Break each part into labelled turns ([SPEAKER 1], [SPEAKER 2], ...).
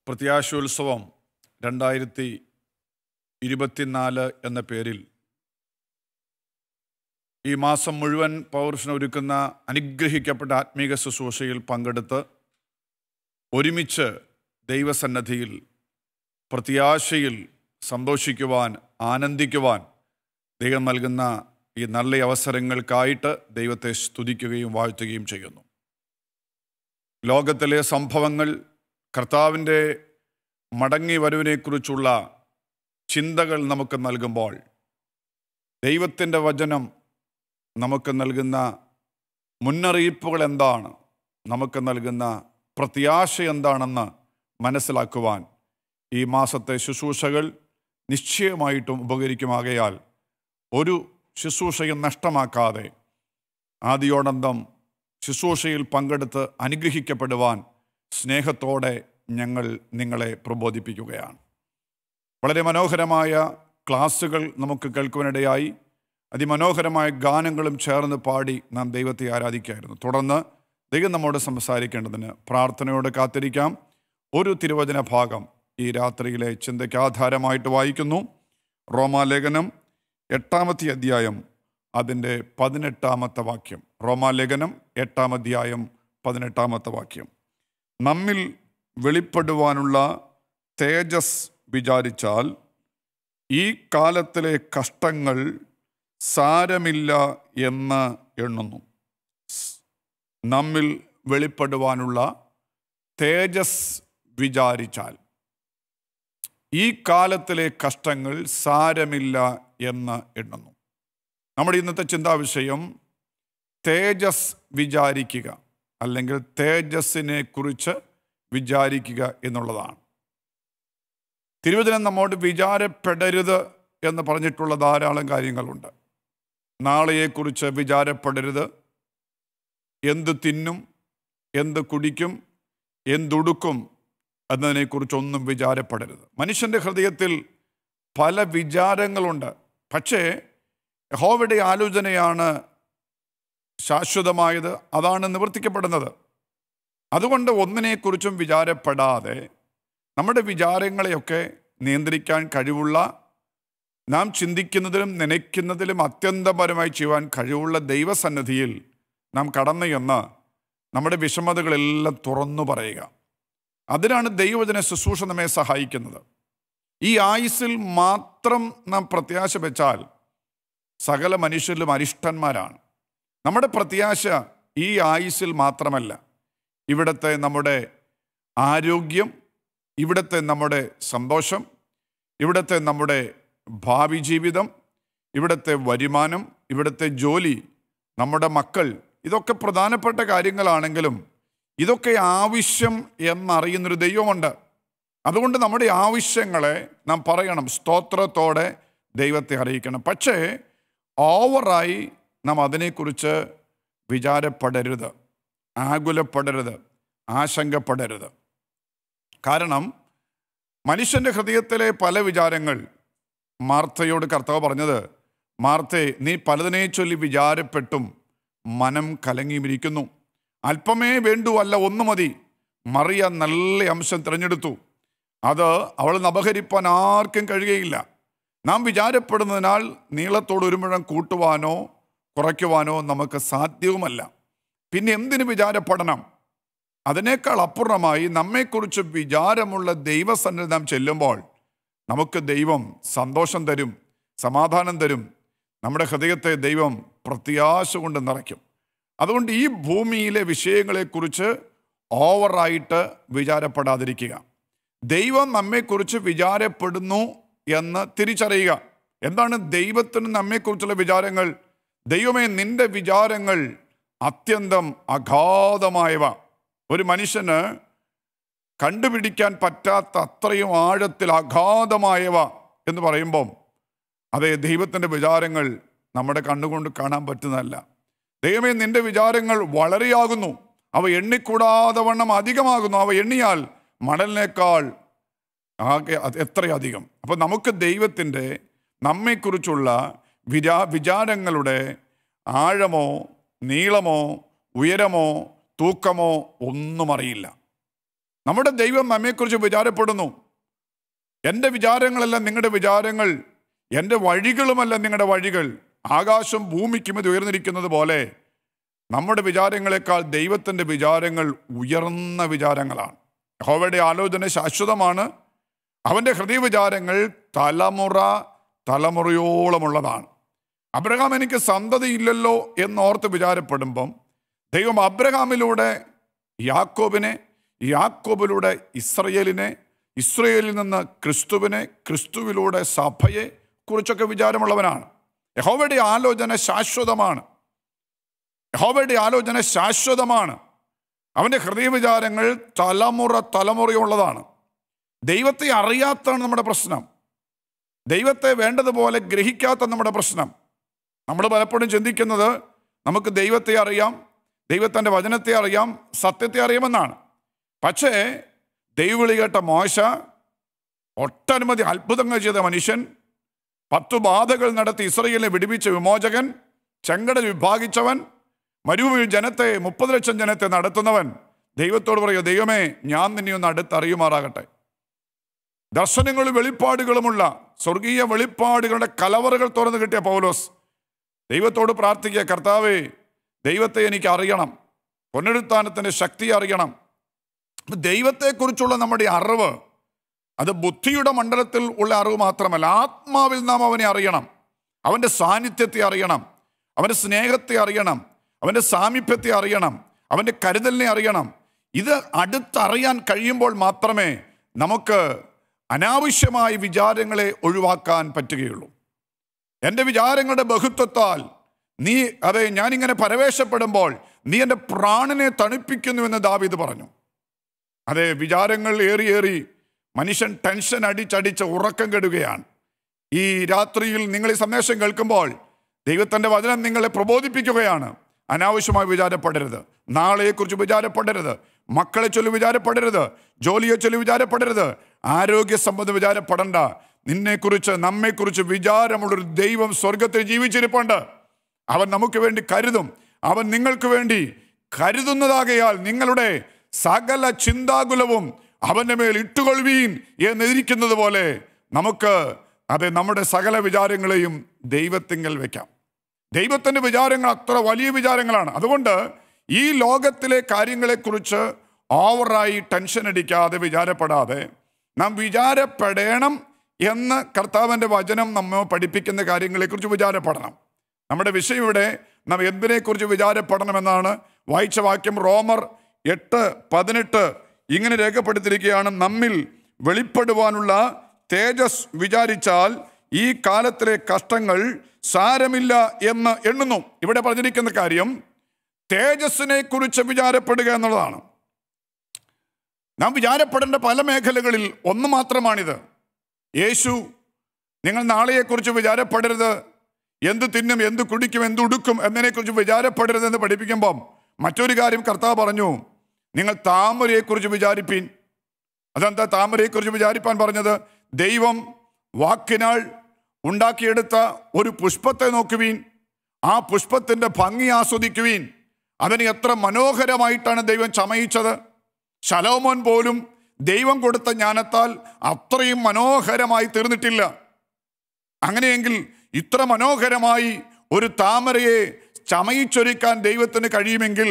[SPEAKER 1] പ്രത്യാശോത്സവം രണ്ടായിരത്തി ഇരുപത്തിനാല് എന്ന പേരിൽ ഈ മാസം മുഴുവൻ പൗരുഷന് ഒരുക്കുന്ന അനുഗ്രഹിക്കപ്പെട്ട ആത്മീക ശുശ്രൂഷയിൽ പങ്കെടുത്ത് ഒരുമിച്ച് ദൈവസന്നദ്ധിയിൽ പ്രത്യാശയിൽ സന്തോഷിക്കുവാൻ ആനന്ദിക്കുവാൻ ദൈവം നൽകുന്ന ഈ നല്ല അവസരങ്ങൾക്കായിട്ട് ദൈവത്തെ സ്തുതിക്കുകയും വാഴ്ത്തുകയും ചെയ്യുന്നു ലോകത്തിലെ സംഭവങ്ങൾ കർത്താവിൻ്റെ മടങ്ങി വരവിനെക്കുറിച്ചുള്ള ചിന്തകൾ നമുക്ക് നൽകുമ്പോൾ ദൈവത്തിൻ്റെ വചനം നമുക്ക് നൽകുന്ന മുന്നറിയിപ്പുകൾ എന്താണ് നമുക്ക് നൽകുന്ന പ്രത്യാശ എന്താണെന്ന് മനസ്സിലാക്കുവാൻ ഈ മാസത്തെ ശുശ്രൂഷകൾ നിശ്ചയമായിട്ടും ഉപകരിക്കുമാകയാൽ ഒരു ശുശ്രൂഷയും നഷ്ടമാക്കാതെ ആദിയോടന്തം ശുശ്രൂഷയിൽ പങ്കെടുത്ത് അനുഗ്രഹിക്കപ്പെടുവാൻ സ്നേഹത്തോടെ ഞങ്ങൾ നിങ്ങളെ പ്രബോധിപ്പിക്കുകയാണ് വളരെ മനോഹരമായ ക്ലാസ്സുകൾ നമുക്ക് കേൾക്കുവാനിടയായി അതിമനോഹരമായ ഗാനങ്ങളും ചേർന്ന് പാടി നാം ദൈവത്തെ ആരാധിക്കായിരുന്നു തുടർന്ന് ദൈവം നമ്മോട് സംസാരിക്കേണ്ടതിന് പ്രാർത്ഥനയോടെ കാത്തിരിക്കാം ഒരു തിരുവചന ഭാഗം ഈ രാത്രിയിലെ ചിന്തയ്ക്ക് ആധാരമായിട്ട് വായിക്കുന്നു റോമാലേഖനം എട്ടാമത്തെ അധ്യായം അതിൻ്റെ പതിനെട്ടാമത്തെ വാക്യം റോമാലേഖനം എട്ടാം അധ്യായം പതിനെട്ടാമത്തെ വാക്യം നമ്മിൽ വെളിപ്പെടുവാനുള്ള തേജസ് വിചാരിച്ചാൽ ഈ കാലത്തിലെ കഷ്ടങ്ങൾ സാരമില്ല എന്ന് എണ്ണുന്നു നമ്മിൽ വെളിപ്പെടുവാനുള്ള തേജസ് വിചാരിച്ചാൽ ഈ കാലത്തിലെ കഷ്ടങ്ങൾ സാരമില്ല എന്ന് എണ്ണുന്നു നമ്മുടെ ഇന്നത്തെ ചിന്താവിഷയം തേജസ് വിചാരിക്കുക അല്ലെങ്കിൽ തേജസ്സിനെ കുറിച്ച് വിചാരിക്കുക എന്നുള്ളതാണ് തിരുവചനം നമ്മോട് വിചാരപ്പെടരുത് എന്ന് പറഞ്ഞിട്ടുള്ള ധാരാളം കാര്യങ്ങളുണ്ട് നാളെയെക്കുറിച്ച് വിചാരപ്പെടരുത് എന്ത് തിന്നും എന്ത് കുടിക്കും എന്തുടുക്കും എന്നതിനെക്കുറിച്ചൊന്നും വിചാരപ്പെടരുത് മനുഷ്യൻ്റെ ഹൃദയത്തിൽ പല വിചാരങ്ങളുണ്ട് പക്ഷേ യഹോവയുടെ ആലോചനയാണ് ശാശ്വതമായത് അതാണ് നിവർത്തിക്കപ്പെടുന്നത് അതുകൊണ്ട് ഒന്നിനെക്കുറിച്ചും വിചാരപ്പെടാതെ നമ്മുടെ വിചാരങ്ങളെയൊക്കെ നിയന്ത്രിക്കാൻ കഴിവുള്ള നാം ചിന്തിക്കുന്നതിലും നനയ്ക്കുന്നതിലും അത്യന്തപരമായി ചെയ്യുവാൻ കഴിവുള്ള ദൈവസന്നിധിയിൽ നാം കടന്നു എന്ന് നമ്മുടെ വിഷമതകളെല്ലാം തുറന്നു പറയുക അതിനാണ് ദൈവവചന ശുശ്രൂഷ നമ്മെ സഹായിക്കുന്നത് ഈ ആയുസ്സിൽ മാത്രം നാം പ്രത്യാശ വെച്ചാൽ സകല മനുഷ്യരിലും അരിഷ്ടന്മാരാണ് നമ്മുടെ പ്രത്യാശ ഈ ആയുസ്സിൽ മാത്രമല്ല ഇവിടുത്തെ നമ്മുടെ ആരോഗ്യം ഇവിടുത്തെ നമ്മുടെ സന്തോഷം ഇവിടുത്തെ നമ്മുടെ ഭാവി ജീവിതം ഇവിടുത്തെ വരുമാനം ഇവിടുത്തെ ജോലി നമ്മുടെ മക്കൾ ഇതൊക്കെ പ്രധാനപ്പെട്ട കാര്യങ്ങളാണെങ്കിലും ഇതൊക്കെ ആവശ്യം എന്നറിയുന്നൊരു ദൈവമുണ്ട് അതുകൊണ്ട് നമ്മുടെ ആവശ്യങ്ങളെ നാം പറയണം സ്തോത്രത്തോടെ ദൈവത്തെ അറിയിക്കണം പക്ഷേ ഓവറായി നാം അതിനെക്കുറിച്ച് വിചാരപ്പെടരുത് ആകുലപ്പെടരുത് ആശങ്കപ്പെടരുത് കാരണം മനുഷ്യൻ്റെ ഹൃദയത്തിലെ പല വിചാരങ്ങൾ മാർത്തയോട് കർത്താവ് പറഞ്ഞത് മാർത്തെ നീ പലതിനെ ചൊല്ലി വിചാരപ്പെട്ടും മനം കലങ്ങിയിരിക്കുന്നു അല്പമേ വേണ്ടു അല്ല ഒന്ന് മതി മറിയ നല്ല അംശം തിരഞ്ഞെടുത്തു അത് അവൾ അപഹരിപ്പാൻ ആർക്കും കഴിയുകയില്ല നാം വിചാരപ്പെടുന്നതിനാൽ നീളത്തോട് ഒരു മുഴം കൂട്ടുവാനോ കുറയ്ക്കുവാനോ നമുക്ക് സാധ്യവുമല്ല പിന്നെ എന്തിനു വിചാരപ്പെടണം അതിനേക്കാൾ അപ്പുറമായി നമ്മെക്കുറിച്ച് വിചാരമുള്ള ദൈവസന്നിധി നാം ചെല്ലുമ്പോൾ നമുക്ക് ദൈവം സന്തോഷം തരും സമാധാനം തരും നമ്മുടെ ഹൃദയത്തെ ദൈവം പ്രത്യാശ കൊണ്ട് നിറയ്ക്കും അതുകൊണ്ട് ഈ ഭൂമിയിലെ വിഷയങ്ങളെക്കുറിച്ച് ഓവറായിട്ട് വിചാരപ്പെടാതിരിക്കുക ദൈവം നമ്മെക്കുറിച്ച് വിചാരപ്പെടുന്നു എന്ന് തിരിച്ചറിയുക എന്താണ് ദൈവത്തിന് നമ്മെക്കുറിച്ചുള്ള വിചാരങ്ങൾ ദൈവമേ നിന്റെ വിചാരങ്ങൾ അത്യന്തം അഗാധമായവ ഒരു മനുഷ്യന് കണ്ടുപിടിക്കാൻ പറ്റാത്ത അത്രയും ആഴത്തിൽ അഗാധമായവ എന്ന് പറയുമ്പം അതെ ദൈവത്തിൻ്റെ വിചാരങ്ങൾ നമ്മുടെ കണ്ണുകൊണ്ട് കാണാൻ പറ്റുന്നതല്ല ദൈവമേ നിന്റെ വിചാരങ്ങൾ വളരെയാകുന്നു അവ എണ്ണിക്കൂടാതെ വണ്ണം അധികമാകുന്നു അവ എണ്ണിയാൽ മണലിനേക്കാൾ ആകെ അത് എത്രയധികം അപ്പം നമുക്ക് ദൈവത്തിൻ്റെ നമ്മെക്കുറിച്ചുള്ള വിചാ വിചാരങ്ങളുടെ ആഴമോ നീളമോ ഉയരമോ തൂക്കമോ ഒന്നും അറിയില്ല നമ്മുടെ ദൈവം നമ്മെക്കുറിച്ച് വിചാരപ്പെടുന്നു എൻ്റെ വിചാരങ്ങളല്ല നിങ്ങളുടെ വിചാരങ്ങൾ എൻ്റെ വഴികളുമല്ല നിങ്ങളുടെ വഴികൾ ആകാശം ഭൂമിക്കും ഇത് ഉയർന്നിരിക്കുന്നത് പോലെ നമ്മുടെ വിചാരങ്ങളെക്കാൾ ദൈവത്തിൻ്റെ വിചാരങ്ങൾ ഉയർന്ന വിചാരങ്ങളാണ് യഹോവയുടെ ആലോചന ശാശ്വതമാണ് അവൻ്റെ ഹൃദയ വിചാരങ്ങൾ തലമുറ തലമുറയോളമുള്ളതാണ് അബ്രഹാം എനിക്ക് സന്തതിയില്ലല്ലോ എന്നോർത്ത് വിചാരപ്പെടുമ്പം ദൈവം അബ്രഹാമിലൂടെ യാക്കോബിനെ യാക്കോബിലൂടെ ഇസ്രയേലിനെ ഇസ്രയേലിൽ നിന്ന് ക്രിസ്തുവിനെ ക്രിസ്തുവിലൂടെ സഭയെ കുറിച്ചൊക്കെ വിചാരമുള്ളവനാണ് യഹോവയുടെ ആലോചന ശാശ്വതമാണ് യഹോവയുടെ ആലോചന ശാശ്വതമാണ് അവൻ്റെ ഹൃദയവിചാരങ്ങൾ തലമുറ തലമുറയുള്ളതാണ് ദൈവത്തെ അറിയാത്താണ് നമ്മുടെ പ്രശ്നം ദൈവത്തെ വേണ്ടതുപോലെ ഗ്രഹിക്കാത്ത നമ്മുടെ പ്രശ്നം നമ്മൾ പലപ്പോഴും ചിന്തിക്കുന്നത് നമുക്ക് ദൈവത്തെ അറിയാം ദൈവത്തിൻ്റെ വചനത്തെ അറിയാം സത്യത്തെ അറിയാമെന്നാണ് പക്ഷേ ദൈവവിളി കേട്ട മോശ ഒട്ടനവധി അത്ഭുതങ്ങൾ ചെയ്ത മനുഷ്യൻ പത്തു ബാധകൾ നടത്തി ഇസ്രയേലിനെ വിടുവിച്ച വിമോചകൻ ചെങ്കടൽ വിഭാഗിച്ചവൻ മരുഭൂമിയിൽ ജനത്തെ മുപ്പത് ലക്ഷം ജനത്തെ നടത്തുന്നവൻ ദൈവത്തോട് പറയുക ദൈവമേ ഞാൻ നിന്നെ ഒന്ന് അടുത്തറിയുമാറാകട്ടെ ദർശനങ്ങളും വെളിപ്പാടുകളുമുള്ള സ്വർഗീയ വെളിപ്പാടുകളുടെ കലവറകൾ തുറന്നു കിട്ടിയ പൗലോസ് ദൈവത്തോട് പ്രാർത്ഥിക്കുക കർത്താവേ ദൈവത്തെ എനിക്ക് അറിയണം പുനരുത്ഥാനത്തിൻ്റെ ശക്തി അറിയണം അപ്പൊ ദൈവത്തെക്കുറിച്ചുള്ള നമ്മുടെ അറിവ് അത് ബുദ്ധിയുടെ മണ്ഡലത്തിൽ ഉള്ള അറിവ് മാത്രമല്ല ആത്മാവിൽ നാം അവനെ അറിയണം അവൻ്റെ സാന്നിധ്യത്തെ അറിയണം അവൻ്റെ സ്നേഹത്തെ അറിയണം അവൻ്റെ സാമീപ്യത്തെ അറിയണം അവൻ്റെ കരുതലിനെ അറിയണം ഇത് അടുത്തറിയാൻ കഴിയുമ്പോൾ മാത്രമേ നമുക്ക് അനാവശ്യമായ വിചാരങ്ങളെ ഒഴിവാക്കാൻ പറ്റുകയുള്ളൂ എൻ്റെ വിചാരങ്ങളുടെ ബഹുത്വത്താൽ നീ അതെ ഞാനിങ്ങനെ പരവേശപ്പെടുമ്പോൾ നീ എൻ്റെ പ്രാണനെ തണുപ്പിക്കുന്നുവെന്ന് ദാവീദ് പറഞ്ഞു അതെ വിചാരങ്ങൾ ഏറി ഏറി മനുഷ്യൻ ടെൻഷൻ അടിച്ചടിച്ച് ഉറക്കം കെടുകയാണ് ഈ രാത്രിയിൽ നിങ്ങൾ ഈ സന്ദേശം കേൾക്കുമ്പോൾ ദൈവത്തിൻ്റെ വചനം നിങ്ങളെ പ്രബോധിപ്പിക്കുകയാണ് അനാവശ്യമായി വിചാരപ്പെടരുത് നാളെയെക്കുറിച്ച് വിചാരപ്പെടരുത് മക്കളെ ചൊല്ലി വിചാരപ്പെടരുത് ജോലിയെ ചൊല്ലി വിചാരപ്പെടരുത് ആരോഗ്യ സംബന്ധം വിചാരപ്പെടണ്ട നിന്നെക്കുറിച്ച് നമ്മെക്കുറിച്ച് വിചാരമുള്ളൊരു ദൈവം സ്വർഗത്തിൽ ജീവിച്ചിരിപ്പുണ്ട് അവൻ നമുക്ക് വേണ്ടി കരുതും അവൻ നിങ്ങൾക്ക് വേണ്ടി കരുതുന്നതാകയാൽ നിങ്ങളുടെ സകല ചിന്താകുലവും അവൻ്റെ മേൽ ഇട്ടുകൊള്ളുവീൻ എന്നിരിക്കുന്നത് പോലെ നമുക്ക് അതെ നമ്മുടെ സകല വിചാരങ്ങളെയും ദൈവത്തിങ്കൽ വെക്കാം ദൈവത്തിൻ്റെ വിചാരങ്ങൾ അത്ര വലിയ വിചാരങ്ങളാണ് അതുകൊണ്ട് ഈ ലോകത്തിലെ കാര്യങ്ങളെക്കുറിച്ച് ഓവറായി ടെൻഷൻ അടിക്കാതെ വിചാരപ്പെടാതെ നാം വിചാരപ്പെടണം എന്ന് കർത്താവിൻ്റെ വചനം നമ്മെ പഠിപ്പിക്കുന്ന കാര്യങ്ങളെക്കുറിച്ച് വിചാരപ്പെടണം നമ്മുടെ വിഷയം ഇവിടെ നാം എന്തിനെക്കുറിച്ച് വിചാരപ്പെടണമെന്നാണ് വായിച്ച വാക്യം റോമർ എട്ട് പതിനെട്ട് ഇങ്ങനെ രേഖപ്പെടുത്തിയിരിക്കുകയാണ് നമ്മിൽ വെളിപ്പെടുവാനുള്ള തേജസ് വിചാരിച്ചാൽ ഈ കാലത്തിലെ കഷ്ടങ്ങൾ സാരമില്ല എന്ന് എണ്ണുന്നു ഇവിടെ പറഞ്ഞിരിക്കുന്ന കാര്യം തേജസ്സിനെ കുറിച്ച് വിചാരപ്പെടുക എന്നുള്ളതാണ് നാം വിചാരപ്പെടേണ്ട പല മേഖലകളിൽ ഒന്ന് മാത്രമാണിത് യേശു നിങ്ങൾ നാളെയെക്കുറിച്ച് വിചാരപ്പെടരുത് എന്ത് തിന്നും എന്ത് കുടിക്കും എന്ത് ഉടുക്കും എന്നതിനെക്കുറിച്ച് വിചാരപ്പെടരുതെന്ന് പഠിപ്പിക്കുമ്പം മറ്റൊരു കാര്യം കർത്താവ് പറഞ്ഞു നിങ്ങൾ താമരയെക്കുറിച്ച് വിചാരിപ്പീൻ അതെന്താ താമരയെക്കുറിച്ച് വിചാരിപ്പാൻ പറഞ്ഞത് ദൈവം വാക്കിനാൽ ഉണ്ടാക്കിയെടുത്ത ഒരു പുഷ്പത്തെ നോക്കുവീൻ ആ പുഷ്പത്തിൻ്റെ ഭംഗി ആസ്വദിക്കുവീൻ അതിന് എത്ര മനോഹരമായിട്ടാണ് ദൈവം ചമയിച്ചത് ശലോമോൻ പോലും ദൈവം കൊടുത്ത ജ്ഞാനത്താൽ അത്രയും മനോഹരമായി തീർന്നിട്ടില്ല അങ്ങനെയെങ്കിൽ ഇത്ര മനോഹരമായി ഒരു താമരയെ ചമയിച്ചൊരുക്കാൻ ദൈവത്തിന് കഴിയുമെങ്കിൽ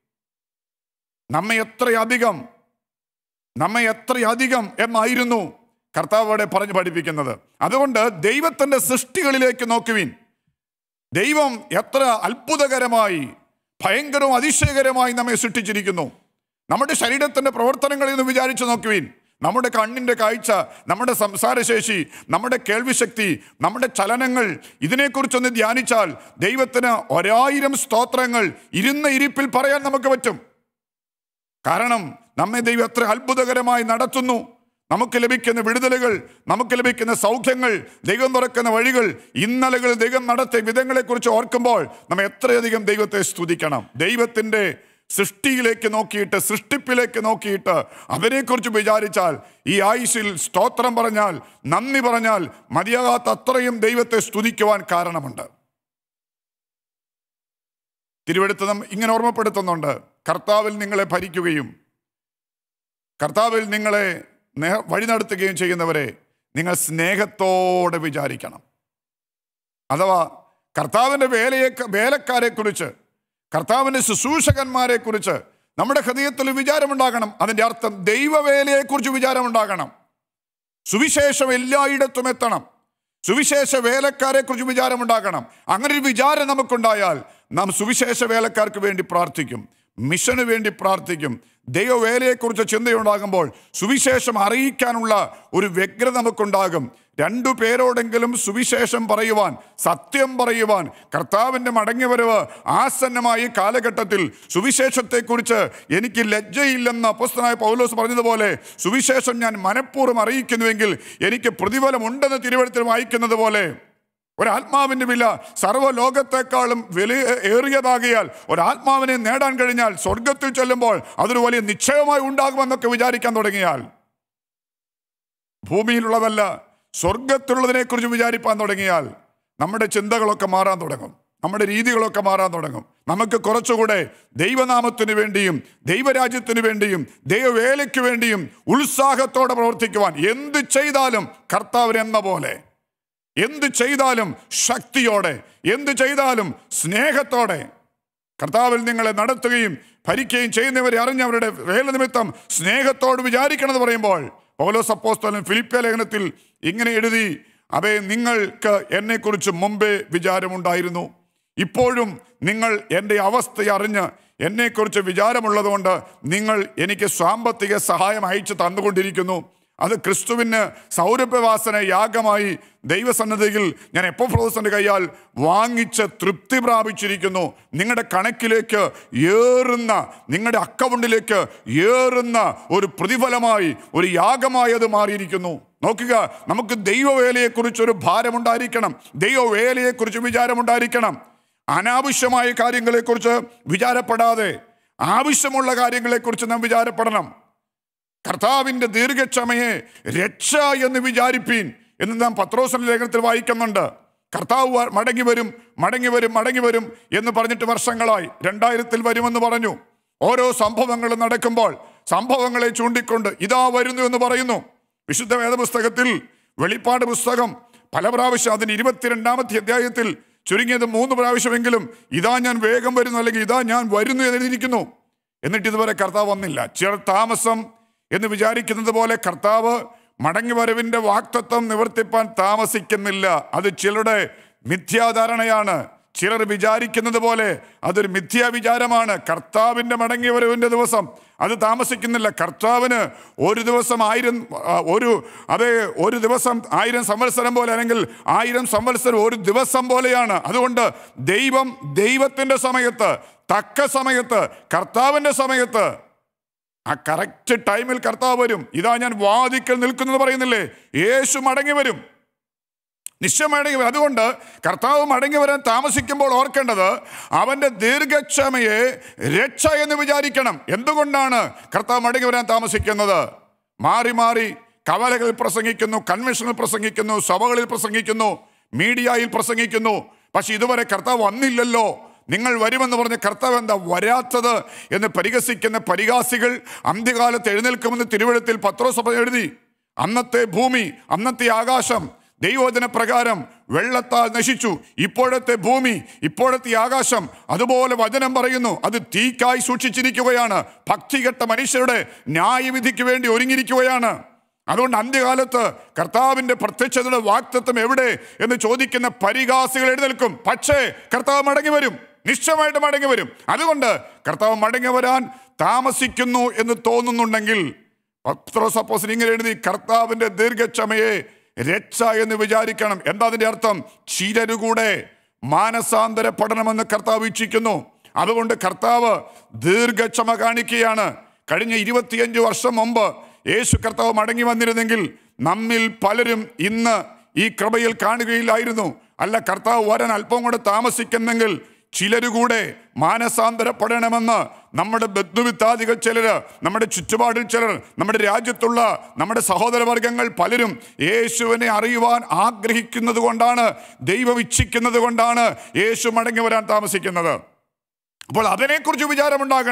[SPEAKER 1] നമ്മെ എത്രയധികം നമ്മെ എത്രയധികം എന്നായിരുന്നു കർത്താവ് അവിടെ പറഞ്ഞു പഠിപ്പിക്കുന്നത് അതുകൊണ്ട് ദൈവത്തിൻ്റെ സൃഷ്ടികളിലേക്ക് നോക്കുവിൻ ദൈവം എത്ര അത്ഭുതകരമായി ഭയങ്കരവും അതിശയകരമായി നമ്മെ സൃഷ്ടിച്ചിരിക്കുന്നു നമ്മുടെ ശരീരത്തിൻ്റെ പ്രവർത്തനങ്ങളിൽ നിന്ന് വിചാരിച്ചു നോക്കുവിൻ നമ്മുടെ കണ്ണിൻ്റെ കാഴ്ച നമ്മുടെ സംസാരശേഷി നമ്മുടെ കേൾവിശക്തി നമ്മുടെ ചലനങ്ങൾ ഇതിനെക്കുറിച്ചൊന്ന് ധ്യാനിച്ചാൽ ദൈവത്തിന് ഒരായിരം സ്തോത്രങ്ങൾ ഇരുന്ന ഇരിപ്പിൽ പറയാൻ നമുക്ക് പറ്റും കാരണം നമ്മെ ദൈവം എത്ര അത്ഭുതകരമായി നടത്തുന്നു നമുക്ക് ലഭിക്കുന്ന വിടുതലുകൾ നമുക്ക് ലഭിക്കുന്ന സൗഖ്യങ്ങൾ ദൈവം തുറക്കുന്ന വഴികൾ ഇന്നലകൾ ദൈവം നടത്തിയ വിധങ്ങളെക്കുറിച്ച് ഓർക്കുമ്പോൾ നമ്മെ എത്രയധികം ദൈവത്തെ സ്തുതിക്കണം ദൈവത്തിൻ്റെ സൃഷ്ടിയിലേക്ക് നോക്കിയിട്ട് സൃഷ്ടിപ്പിലേക്ക് നോക്കിയിട്ട് അതിനെക്കുറിച്ച് വിചാരിച്ചാൽ ഈ ആയുഷിൽ സ്തോത്രം പറഞ്ഞാൽ നന്ദി പറഞ്ഞാൽ മതിയാകാത്ത അത്രയും ദൈവത്തെ സ്തുതിക്കുവാൻ കാരണമുണ്ട് തിരുവെടുത്ത് നാം ഇങ്ങനെ ഓർമ്മപ്പെടുത്തുന്നുണ്ട് കർത്താവിൽ നിങ്ങളെ ഭരിക്കുകയും കർത്താവിൽ നിങ്ങളെ നേ- വഴി നടത്തുകയും ചെയ്യുന്നവരെ നിങ്ങൾ സ്നേഹത്തോടെ വിചാരിക്കണം അഥവാ കർത്താവിൻ്റെ വേലയെ വേലക്കാരെ കുറിച്ച് കർത്താവിൻ്റെ ശുശ്രൂഷകന്മാരെ കുറിച്ച് നമ്മുടെ ഹൃദയത്തിൽ വിചാരമുണ്ടാകണം അതിൻ്റെ അർത്ഥം ദൈവവേലയെക്കുറിച്ച് വിചാരമുണ്ടാകണം സുവിശേഷം എല്ലായിടത്തും എത്തണം സുവിശേഷ വേലക്കാരെ കുറിച്ച് വിചാരമുണ്ടാകണം അങ്ങനെ ഒരു വിചാരം നമുക്കുണ്ടായാൽ നാം സുവിശേഷ വേലക്കാർക്ക് വേണ്ടി പ്രാർത്ഥിക്കും മിഷന് വേണ്ടി പ്രാർത്ഥിക്കും ദൈവവേലയെക്കുറിച്ച് ചിന്തയുണ്ടാകുമ്പോൾ സുവിശേഷം അറിയിക്കാനുള്ള ഒരു വ്യഗ്രത നമുക്കുണ്ടാകും രണ്ടു പേരോടെങ്കിലും സുവിശേഷം പറയുവാൻ സത്യം പറയുവാൻ കർത്താവിൻ്റെ മടങ്ങിവരവ് ആസന്നമായ ഈ കാലഘട്ടത്തിൽ സുവിശേഷത്തെക്കുറിച്ച് എനിക്ക് ലജ്ജയില്ലെന്ന് അപ്പസ്തനായ പൗലോസ് പറഞ്ഞതുപോലെ സുവിശേഷം ഞാൻ മനഃപൂർവ്വം അറിയിക്കുന്നുവെങ്കിൽ എനിക്ക് പ്രതിഫലമുണ്ടെന്ന് തിരുവഴുത്തിൽ വായിക്കുന്നത് പോലെ ഒരാത്മാവിൻ്റെ വില സർവ്വലോകത്തെക്കാളും വില ഏറിയതാകിയാൽ ഒരാത്മാവിനെ നേടാൻ കഴിഞ്ഞാൽ സ്വർഗത്തിൽ ചെല്ലുമ്പോൾ അതൊരു വലിയ നിശ്ചയമായി ഉണ്ടാകുമെന്നൊക്കെ വിചാരിക്കാൻ തുടങ്ങിയാൽ ഭൂമിയിലുള്ളതല്ല സ്വർഗത്തിലുള്ളതിനെക്കുറിച്ച് വിചാരിപ്പാൻ തുടങ്ങിയാൽ നമ്മുടെ ചിന്തകളൊക്കെ മാറാൻ തുടങ്ങും നമ്മുടെ രീതികളൊക്കെ മാറാൻ തുടങ്ങും നമുക്ക് കുറച്ചുകൂടെ ദൈവനാമത്തിന് വേണ്ടിയും ദൈവരാജ്യത്തിന് വേണ്ടിയും ദൈവവേലയ്ക്ക് വേണ്ടിയും ഉത്സാഹത്തോടെ പ്രവർത്തിക്കുവാൻ എന്ത് ചെയ്താലും കർത്താവിനെന്ന പോലെ എന്ത് ചെയ്താലും ശക്തിയോടെ എന്ത് ചെയ്താലും സ്നേഹത്തോടെ കർത്താവിൽ നിങ്ങളെ നടത്തുകയും ഭരിക്കുകയും ചെയ്യുന്നവരെ അറിഞ്ഞവരുടെ വേല നിമിത്തം സ്നേഹത്തോട് വിചാരിക്കണമെന്ന് പറയുമ്പോൾ പൗലോസ് അപ്പോസ്തലൻ ഫിലിപ്പിയ ലേഖനത്തിൽ ഇങ്ങനെ എഴുതി അവേ നിങ്ങൾക്ക് എന്നെക്കുറിച്ച് മുമ്പേ വിചാരമുണ്ടായിരുന്നു ഇപ്പോഴും നിങ്ങൾ എൻ്റെ അവസ്ഥ അറിഞ്ഞ് എന്നെക്കുറിച്ച് വിചാരമുള്ളതുകൊണ്ട് നിങ്ങൾ എനിക്ക് സാമ്പത്തിക സഹായം അയച്ചു തന്നുകൊണ്ടിരിക്കുന്നു അത് ക്രിസ്തുവിന് സൗരഭ്യവാസന യാഗമായി ദൈവസന്നദ്ധിയിൽ ഞാൻ എപ്പോഫ്രോസിന്റെ കൈയാൽ വാങ്ങിച്ച് തൃപ്തി പ്രാപിച്ചിരിക്കുന്നു നിങ്ങളുടെ കണക്കിലേക്ക് ഏറുന്ന നിങ്ങളുടെ അക്കൗണ്ടിലേക്ക് ഏറുന്ന ഒരു പ്രതിഫലമായി ഒരു യാഗമായി അത് മാറിയിരിക്കുന്നു നോക്കുക നമുക്ക് ദൈവവേലയെക്കുറിച്ച് ഒരു ഭാരമുണ്ടായിരിക്കണം ദൈവവേലയെക്കുറിച്ച് വിചാരമുണ്ടായിരിക്കണം അനാവശ്യമായ കാര്യങ്ങളെക്കുറിച്ച് വിചാരപ്പെടാതെ ആവശ്യമുള്ള കാര്യങ്ങളെക്കുറിച്ച് നാം വിചാരപ്പെടണം കർത്താവിൻ്റെ ദീർഘക്ഷമയെ രക്ഷ എന്ന് വിചാരിപ്പീൻ എന്ന് നാം പത്രോസിന്റെ ലേഖനത്തിൽ വായിക്കുന്നുണ്ട് കർത്താവ് വ- മടങ്ങി വരും മടങ്ങി വരും മടങ്ങി വരും എന്ന് പറഞ്ഞിട്ട് വർഷങ്ങളായി രണ്ടായിരത്തിൽ വരുമെന്ന് പറഞ്ഞു ഓരോ സംഭവങ്ങളും നടക്കുമ്പോൾ സംഭവങ്ങളെ ചൂണ്ടിക്കൊണ്ട് ഇതാ വരുന്നു എന്ന് പറയുന്നു വിശുദ്ധ വേദപുസ്തകത്തിൽ വെളിപ്പാട് പുസ്തകം പല പ്രാവശ്യം അതിന് ഇരുപത്തിരണ്ടാമത്തെ അധ്യായത്തിൽ ചുരുങ്ങിയത് മൂന്ന് പ്രാവശ്യമെങ്കിലും ഇതാ ഞാൻ വേഗം വരുന്നു അല്ലെങ്കിൽ ഇതാ ഞാൻ വരുന്നു എന്ന് എഴുതിയിരിക്കുന്നു എന്നിട്ട് ഇതുവരെ കർത്താവ് വന്നില്ല ചിലർ താമസം എന്ന് വിചാരിക്കുന്നത് പോലെ കർത്താവ് മടങ്ങി വരവിന്റെ വാക്തത്വം നിവർത്തിപ്പാൻ താമസിക്കുന്നില്ല അത് ചിലരുടെ മിഥ്യാധാരണയാണ് ചിലർ വിചാരിക്കുന്നത് പോലെ അതൊരു മിഥ്യാ വിചാരമാണ് കർത്താവിന്റെ മടങ്ങി വരവിന്റെ ദിവസം അത് താമസിക്കുന്നില്ല കർത്താവിന് ഒരു ദിവസം ആയിരം ആ, ഒരു അതെ ഒരു ദിവസം ആയിരം സംവത്സരം പോലെ അല്ലെങ്കിൽ ആയിരം സംവത്സരം ഒരു ദിവസം പോലെയാണ് അതുകൊണ്ട് ദൈവം ദൈവത്തിന്റെ സമയത്ത് തക്ക സമയത്ത് കർത്താവിന്റെ സമയത്ത് ആ കറക്റ്റ് ടൈമിൽ കർത്താവ് വരും ഇതാ ഞാൻ വാദിക്കൽ നിൽക്കുന്നത് പറയുന്നില്ലേ യേശു മടങ്ങി വരും നിശ്ചയം മടങ്ങി വരും അതുകൊണ്ട് കർത്താവ് മടങ്ങി വരാൻ താമസിക്കുമ്പോൾ ഓർക്കേണ്ടത് അവന്റെ ദീർഘക്ഷമയെ രക്ഷ എന്ന് വിചാരിക്കണം എന്തുകൊണ്ടാണ് കർത്താവ് മടങ്ങി വരാൻ താമസിക്കുന്നത് മാറി മാറി കവലകളിൽ പ്രസംഗിക്കുന്നു കൺവെൻഷനിൽ പ്രസംഗിക്കുന്നു സഭകളിൽ പ്രസംഗിക്കുന്നു മീഡിയയിൽ പ്രസംഗിക്കുന്നു പക്ഷെ ഇതുവരെ കർത്താവ് വന്നില്ലല്ലോ നിങ്ങൾ വരുമെന്ന് പറഞ്ഞ് കർത്താവ് എന്താ വരാത്തത് എന്ന് പരിഹസിക്കുന്ന പരിഹാസികൾ അന്ത്യകാലത്ത് എഴുന്നേൽക്കുമെന്ന് തിരുവഴുത്തിൽ പത്രോസഭ എഴുതി അന്നത്തെ ഭൂമി അന്നത്തെ ആകാശം ദൈവവചന പ്രകാരം വെള്ളത്താൽ നശിച്ചു ഇപ്പോഴത്തെ ഭൂമി ഇപ്പോഴത്തെ ആകാശം അതുപോലെ വചനം പറയുന്നു അത് തീക്കായി സൂക്ഷിച്ചിരിക്കുകയാണ് ഭക്തികെട്ട മനുഷ്യരുടെ ന്യായവിധിക്ക് വേണ്ടി ഒരുങ്ങിയിരിക്കുകയാണ് അതുകൊണ്ട് അന്ത്യകാലത്ത് കർത്താവിന്റെ പ്രത്യക്ഷതയുടെ വാക്തത്വം എവിടെ എന്ന് ചോദിക്കുന്ന പരിഹാസികൾ എഴുന്നേൽക്കും പക്ഷേ കർത്താവ് മടങ്ങി വരും നിശ്ചയമായിട്ട് മടങ്ങി വരും അതുകൊണ്ട് കർത്താവ് മടങ്ങി വരാൻ താമസിക്കുന്നു എന്ന് തോന്നുന്നുണ്ടെങ്കിൽ പത്രോസ് അപ്പോസ്തലൻ ഇങ്ങനെ എഴുതി കർത്താവിന്റെ ദീർഘക്ഷമയെ രക്ഷ എന്ന് വിചാരിക്കണം എന്താ അതിന്റെ അർത്ഥം ചിരരുകൂടെ മാനസാന്തരപ്പെടണമെന്ന് കർത്താവ് വീക്ഷിക്കുന്നു അതുകൊണ്ട് കർത്താവ് ദീർഘക്ഷമ കാണിക്കുകയാണ് കഴിഞ്ഞ ഇരുപത്തിയഞ്ച് വർഷം മുമ്പ് യേശു കർത്താവ് മടങ്ങി വന്നിരുന്നെങ്കിൽ നമ്മിൽ പലരും ഇന്ന് ഈ കൃപയിൽ കാണുകയില്ലായിരുന്നു അല്ല കർത്താവ് വരാൻ അല്പം കൂടെ താമസിക്കുന്നെങ്കിൽ ചിലരുകൂടെ മാനസാന്തരപ്പെടണമെന്ന് നമ്മുടെ ബന്ധുവിത്താദികൾ ചിലർ നമ്മുടെ ചുറ്റുപാടിൽ ചിലർ നമ്മുടെ രാജ്യത്തുള്ള നമ്മുടെ സഹോദരവർഗങ്ങൾ പലരും യേശുവിനെ അറിയുവാൻ ആഗ്രഹിക്കുന്നത് കൊണ്ടാണ് ദൈവം ഇച്ഛിക്കുന്നത് കൊണ്ടാണ് യേശു മടങ്ങി വരാൻ താമസിക്കുന്നത് അപ്പോൾ അതിനെക്കുറിച്ച് വിചാരമുണ്ടാകണം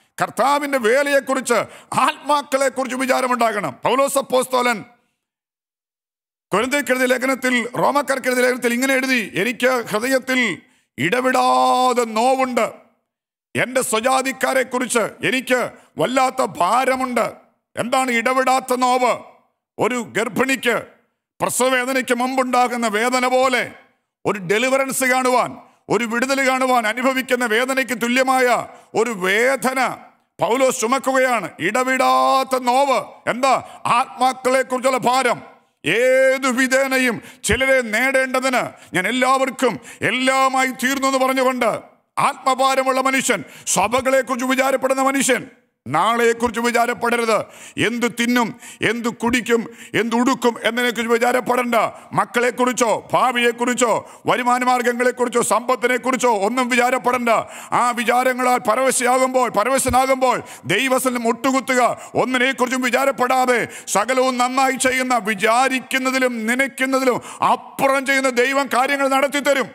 [SPEAKER 1] കർത്താവിന്റെ വേലയെക്കുറിച്ച് ആത്മാക്കളെക്കുറിച്ച് വിചാരമുണ്ടാകണം പൗലോസപ്പോസ്തോലൻ കൊരിന്ത്യക്കെഴുതിയ ലേഖനത്തിൽ റോമക്കാർക്കെഴുതിയ ലേഖനത്തിൽ ഇങ്ങനെ എഴുതി എനിക്ക് ഹൃദയത്തിൽ ഇടവിടാതെ നോവുണ്ട് എൻ്റെ സ്വജാതിക്കാരെ കുറിച്ച് എനിക്ക് വല്ലാത്ത ഭാരമുണ്ട് എന്താണ് ഇടവിടാത്ത നോവ് ഒരു ഗർഭിണിക്ക് പ്രസവവേദനയ്ക്ക് മുമ്പുണ്ടാകുന്ന വേദന പോലെ ഒരു ഡെലിവറൻസ് കാണുവാൻ ഒരു വിടുതൽ കാണുവാൻ അനുഭവിക്കുന്ന വേദനയ്ക്ക് തുല്യമായ ഒരു വേദന പൗലോ ചുമക്കുകയാണ് ഇടവിടാത്ത നോവ് എന്താ ആത്മാക്കളെ കുറിച്ചുള്ള ഭാരം ഏതു വിധേനയും ചിലരെ നേടേണ്ടതിന് ഞാൻ എല്ലാവർക്കും എല്ലാമായി തീർന്നു എന്ന് പറഞ്ഞുകൊണ്ട് ആത്മഭാരമുള്ള മനുഷ്യൻ സഭകളെക്കുറിച്ച് വിചാരപ്പെടുന്ന മനുഷ്യൻ നാളെയെക്കുറിച്ച് വിചാരപ്പെടരുത് എന്തു തിന്നും എന്തു കുടിക്കും എന്തുടുക്കും എന്നതിനെക്കുറിച്ച് വിചാരപ്പെടേണ്ട മക്കളെക്കുറിച്ചോ ഭാവിയെക്കുറിച്ചോ വരുമാന മാർഗങ്ങളെക്കുറിച്ചോ സമ്പത്തിനെക്കുറിച്ചോ ഒന്നും വിചാരപ്പെടേണ്ട ആ വിചാരങ്ങളാൽ പരവശയാകുമ്പോൾ പരവശനാകുമ്പോൾ ദൈവസ്ഥലം മുട്ടുകുത്തുക ഒന്നിനെക്കുറിച്ചും വിചാരപ്പെടാതെ സകലവും നന്നായി ചെയ്യുന്ന വിചാരിക്കുന്നതിലും നനയ്ക്കുന്നതിലും അപ്പുറം ചെയ്യുന്ന ദൈവം കാര്യങ്ങൾ നടത്തി തരും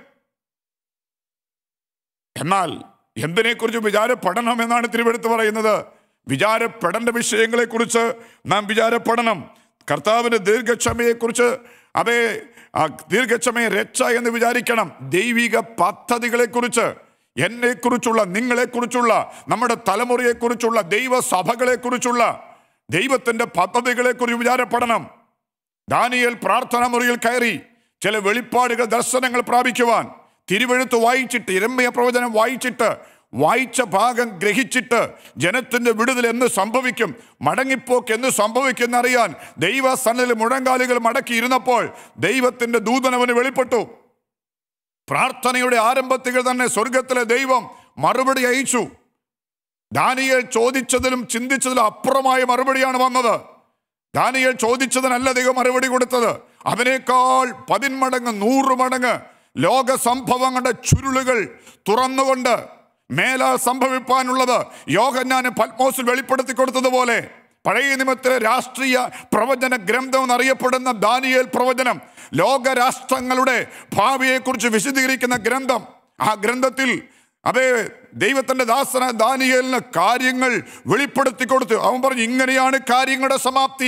[SPEAKER 1] എന്നാൽ എന്തിനെക്കുറിച്ച് വിചാരപ്പെടണം എന്നാണ് തിരുവെടുത്ത് പറയുന്നത് വിചാരപ്പെടേണ്ട വിഷയങ്ങളെക്കുറിച്ച് നാം വിചാരപ്പെടണം കർത്താവിൻ്റെ ദീർഘക്ഷമയെക്കുറിച്ച് അതേ ആ ദീർഘക്ഷമയെ രക്ഷ എന്ന് വിചാരിക്കണം ദൈവിക പദ്ധതികളെക്കുറിച്ച് എന്നെക്കുറിച്ചുള്ള നിങ്ങളെക്കുറിച്ചുള്ള നമ്മുടെ തലമുറയെക്കുറിച്ചുള്ള ദൈവസഭകളെക്കുറിച്ചുള്ള ദൈവത്തിൻ്റെ പദ്ധതികളെക്കുറിച്ച് വിചാരപ്പെടണം ദാനിയേൽ പ്രാർത്ഥനാ മുറിയിൽ കയറി ചില വെളിപ്പാടുകൾ ദർശനങ്ങൾ പ്രാപിക്കുവാൻ തിരുവെഴുത്ത് വായിച്ചിട്ട് ഇരമ്യ പ്രവചനം വായിച്ചിട്ട് വായിച്ച ഭാഗം ഗ്രഹിച്ചിട്ട് ജനത്തിന്റെ വിടുതൽ എന്ന് സംഭവിക്കും മടങ്ങിപ്പോക്ക് എന്ന് സംഭവിക്കും എന്നറിയാൻ ദൈവസന്നിധിയിൽ മുഴങ്കാലുകൾ മടക്കി ഇരുന്നപ്പോൾ ദൈവത്തിന്റെ ദൂതനവന് വെളിപ്പെട്ടു പ്രാർത്ഥനയുടെ ആരംഭത്തിൽ തന്നെ സ്വർഗത്തിലെ ദൈവം മറുപടി അയച്ചു ദാനിയേൽ ചോദിച്ചതിലും ചിന്തിച്ചതിലും അപ്പുറമായ മറുപടിയാണ് വന്നത് ദാനിയേൽ ചോദിച്ചതിനല്ല ദൈവം മറുപടി കൊടുത്തത് അതിനേക്കാൾ പതിന്മടങ്ങ് നൂറ് മടങ്ങ് ലോക സംഭവങ്ങളുടെ ചുരുളുകൾ തുറന്നുകൊണ്ട് മേലാൽ സംഭവിപ്പാനുള്ളത് യോഹന്നാന് പത്മോസിൽ വെളിപ്പെടുത്തി കൊടുത്തതുപോലെ പഴയ നിയമത്തിലെ രാഷ്ട്രീയ പ്രവചന ഗ്രന്ഥം എന്നറിയപ്പെടുന്ന ദാനിയേൽ പ്രവചനം ലോക രാഷ്ട്രങ്ങളുടെ ഭാവിയെക്കുറിച്ച് വിശദീകരിക്കുന്ന ഗ്രന്ഥം ആ ഗ്രന്ഥത്തിൽ അതേ ദൈവത്തിന്റെ ദാസന ദാനിയേലിന് കാര്യങ്ങൾ വെളിപ്പെടുത്തി കൊടുത്തു അവൻ പറഞ്ഞു ഇങ്ങനെയാണ് കാര്യങ്ങളുടെ സമാപ്തി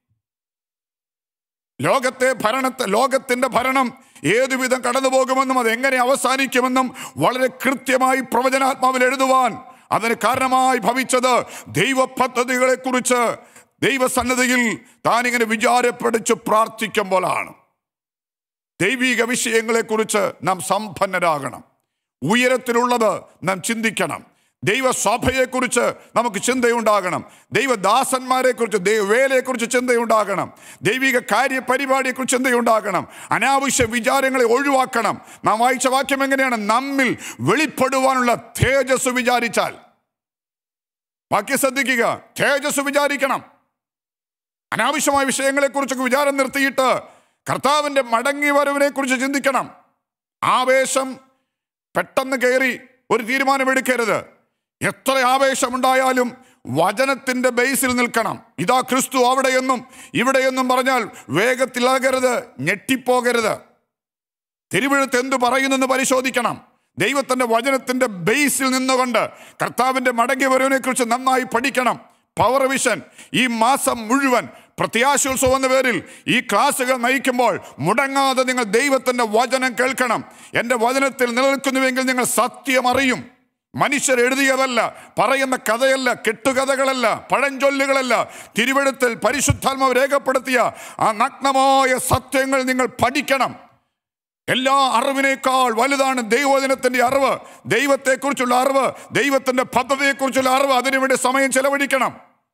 [SPEAKER 1] ലോകത്തെ ഭരണത്തെ ലോകത്തിന്റെ ഭരണം ഏതുവിധം കടന്നു പോകുമെന്നും അത് എങ്ങനെ അവസാനിക്കുമെന്നും വളരെ കൃത്യമായി പ്രവചനാത്മാവിൽ എഴുതുവാൻ അതിന് കാരണമായി ഭവിച്ചത് ദൈവ പദ്ധതികളെ കുറിച്ച് ദൈവസന്നദ്ധയിൽ താനിങ്ങനെ വിചാരപ്പെടിച്ച് പ്രാർത്ഥിക്കുമ്പോഴാണ് ദൈവിക വിഷയങ്ങളെക്കുറിച്ച് നാം സമ്പന്നരാകണം ഉയരത്തിലുള്ളത് നാം ചിന്തിക്കണം ദൈവസഭയെക്കുറിച്ച് നമുക്ക് ചിന്തയുണ്ടാകണം ദൈവദാസന്മാരെക്കുറിച്ച് ദൈവവേലയെക്കുറിച്ച് ചിന്തയുണ്ടാകണം ദൈവിക കാര്യ പരിപാടിയെക്കുറിച്ച് ചിന്തയുണ്ടാകണം അനാവശ്യ വിചാരങ്ങളെ ഒഴിവാക്കണം നാം വായിച്ച വാക്യം എങ്ങനെയാണ് നമ്മിൽ വെളിപ്പെടുവാനുള്ള തേജസ് വിചാരിച്ചാൽ വാക്യം ശ്രദ്ധിക്കുക തേജസ് വിചാരിക്കണം അനാവശ്യമായ വിഷയങ്ങളെക്കുറിച്ചൊക്കെ വിചാരം നിർത്തിയിട്ട് കർത്താവിൻ്റെ മടങ്ങി വരവിനെ കുറിച്ച് ചിന്തിക്കണം ആവേശം പെട്ടെന്ന് കയറി ഒരു തീരുമാനമെടുക്കരുത് എത്ര ആവേശമുണ്ടായാലും വചനത്തിന്റെ ബേസിൽ നിൽക്കണം ഇതാ ക്രിസ്തു അവിടെയെന്നും ഇവിടെയെന്നും പറഞ്ഞാൽ വേഗത്തിലാകരുത് ഞെട്ടിപ്പോകരുത് തിരുവഴുത്ത് എന്തു പറയുന്നെന്ന് പരിശോധിക്കണം ദൈവത്തിന്റെ വചനത്തിന്റെ ബേസിൽ നിന്നുകൊണ്ട് കർത്താവിന്റെ മടങ്ങി വരവിനെ കുറിച്ച് നന്നായി പഠിക്കണം പവർ വിഷൻ ഈ മാസം മുഴുവൻ പ്രത്യാശോത്സവം എന്ന പേരിൽ ഈ ക്ലാസ്സുകൾ നയിക്കുമ്പോൾ മുടങ്ങാതെ നിങ്ങൾ ദൈവത്തിന്റെ വചനം കേൾക്കണം എൻ്റെ വചനത്തിൽ നിലനിൽക്കുന്നുവെങ്കിൽ നിങ്ങൾ സത്യം അറിയും മനുഷ്യർ എഴുതിയതല്ല പറയുന്ന കഥയല്ല കെട്ടുകഥകളല്ല പഴഞ്ചൊല്ലുകളല്ല തിരുവഴുത്തിൽ പരിശുദ്ധാത്മാവ് രേഖപ്പെടുത്തിയ ആ നഗ്നമായ സത്യങ്ങൾ നിങ്ങൾ പഠിക്കണം എല്ലാ അറിവിനേക്കാൾ വലുതാണ് ദൈവവചനത്തിന്റെ അറിവ് ദൈവത്തെക്കുറിച്ചുള്ള അറിവ് ദൈവത്തിന്റെ പദ്ധതിയെക്കുറിച്ചുള്ള അറിവ് അതിനുവേണ്ടി സമയം ചെലവഴിക്കണം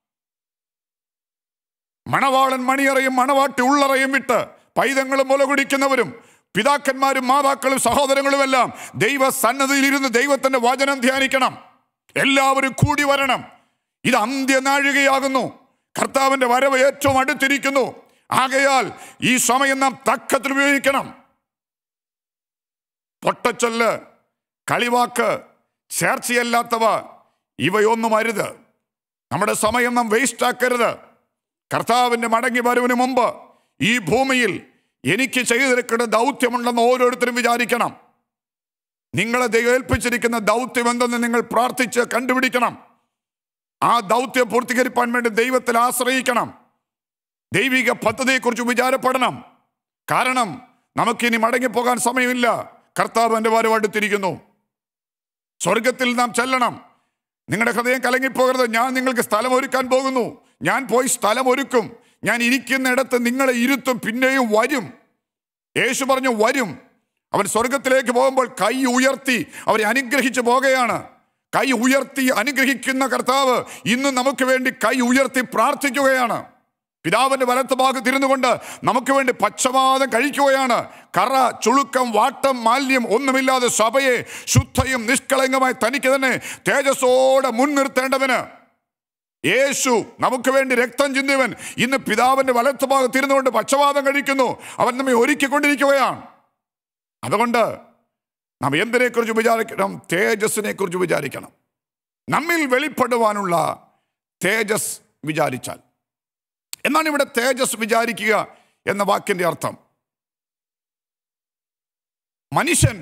[SPEAKER 1] മണവാളൻ മണിയറയും മണവാട്ടി ഉള്ളറയും വിട്ട് പൈതങ്ങളും മുല കുടിക്കുന്നവരും പിതാക്കന്മാരും മാതാക്കളും സഹോദരങ്ങളുമെല്ലാം ദൈവ സന്നദ്ധിയിലിരുന്ന് ദൈവത്തിന്റെ വചനം ധ്യാനിക്കണം എല്ലാവരും കൂടി വരണം ഇത് അന്ത്യനാഴികയാകുന്നു കർത്താവിന്റെ വരവ് ഏറ്റവും അടുത്തിരിക്കുന്നു ആകയാൽ ഈ സമയം നാം തക്കത്തിൽ ഉപയോഗിക്കണം പൊട്ടച്ചൊല്ല് കളിവാക്ക് ചേർച്ചയല്ലാത്തവ ഇവയൊന്നും അരുത് നമ്മുടെ സമയം നാം വേസ്റ്റ് ആക്കരുത് കർത്താവിൻ്റെ മടങ്ങി വരവിന് മുമ്പ് ഈ ഭൂമിയിൽ എനിക്ക് ചെയ്തെടുക്കേണ്ട ദൗത്യമുണ്ടെന്ന് ഓരോരുത്തരും വിചാരിക്കണം നിങ്ങളെ ദൈവം ഏൽപ്പിച്ചിരിക്കുന്ന ദൗത്യം എന്തെന്ന് നിങ്ങൾ പ്രാർത്ഥിച്ച് കണ്ടുപിടിക്കണം ആ ദൗത്യം പൂർത്തീകരിപ്പാൻ വേണ്ടി ദൈവത്തിൽ ആശ്രയിക്കണം ദൈവിക പദ്ധതിയെക്കുറിച്ച് വിചാരപ്പെടണം കാരണം നമുക്കിനി മടങ്ങിപ്പോകാൻ സമയമില്ല കർത്താവ് എൻ്റെ വരവ് അടുത്തിരിക്കുന്നു സ്വർഗത്തിൽ നാം ചെല്ലണം നിങ്ങളുടെ ഹൃദയം കലങ്ങിപ്പോകരുത് ഞാൻ നിങ്ങൾക്ക് സ്ഥലം ഒരുക്കാൻ പോകുന്നു ഞാൻ പോയി സ്ഥലം ഒരുക്കും ഞാൻ ഇരിക്കുന്നിടത്ത് നിങ്ങളെ ഇരുത്തും പിന്നെയും വരും യേശു പറഞ്ഞു വരും അവൻ സ്വർഗത്തിലേക്ക് പോകുമ്പോൾ കൈ ഉയർത്തി അവരെ അനുഗ്രഹിച്ചു പോകുകയാണ് കൈ ഉയർത്തി അനുഗ്രഹിക്കുന്ന കർത്താവ് ഇന്ന് നമുക്ക് വേണ്ടി കൈ ഉയർത്തി പ്രാർത്ഥിക്കുകയാണ് പിതാവിന്റെ വലത്ത് ഭാഗത്ത് ഇരുന്നു കൊണ്ട് നമുക്ക് വേണ്ടി പച്ചവാദം കഴിക്കുകയാണ് കറ ചുളുക്കം വാട്ടം മാലിന്യം ഒന്നുമില്ലാതെ സഭയെ ശുദ്ധയും നിഷ്കളങ്കമായി തനിക്ക് തന്നെ തേജസ്സോടെ മുൻനിർത്തേണ്ടതിന് യേശു നമുക്ക് വേണ്ടി രക്തം ചിന്തിയവൻ ഇന്ന് പിതാവിന്റെ വലത്ത് ഭാഗത്ത് ഇരുന്നുകൊണ്ട് പച്ചവാദം കഴിക്കുന്നു അവൻ നമ്മെ ഒരുക്കിക്കൊണ്ടിരിക്കുകയാണ് അതുകൊണ്ട് നാം എന്തിനെക്കുറിച്ച് വിചാരിക്കണം തേജസ്സിനെ കുറിച്ച് വിചാരിക്കണം നമ്മിൽ വെളിപ്പെടുവാനുള്ള തേജസ് വിചാരിച്ചാൽ എന്നാണ് ഇവിടെ തേജസ് വിചാരിക്കുക എന്ന വാക്കിന്റെ അർത്ഥം മനുഷ്യൻ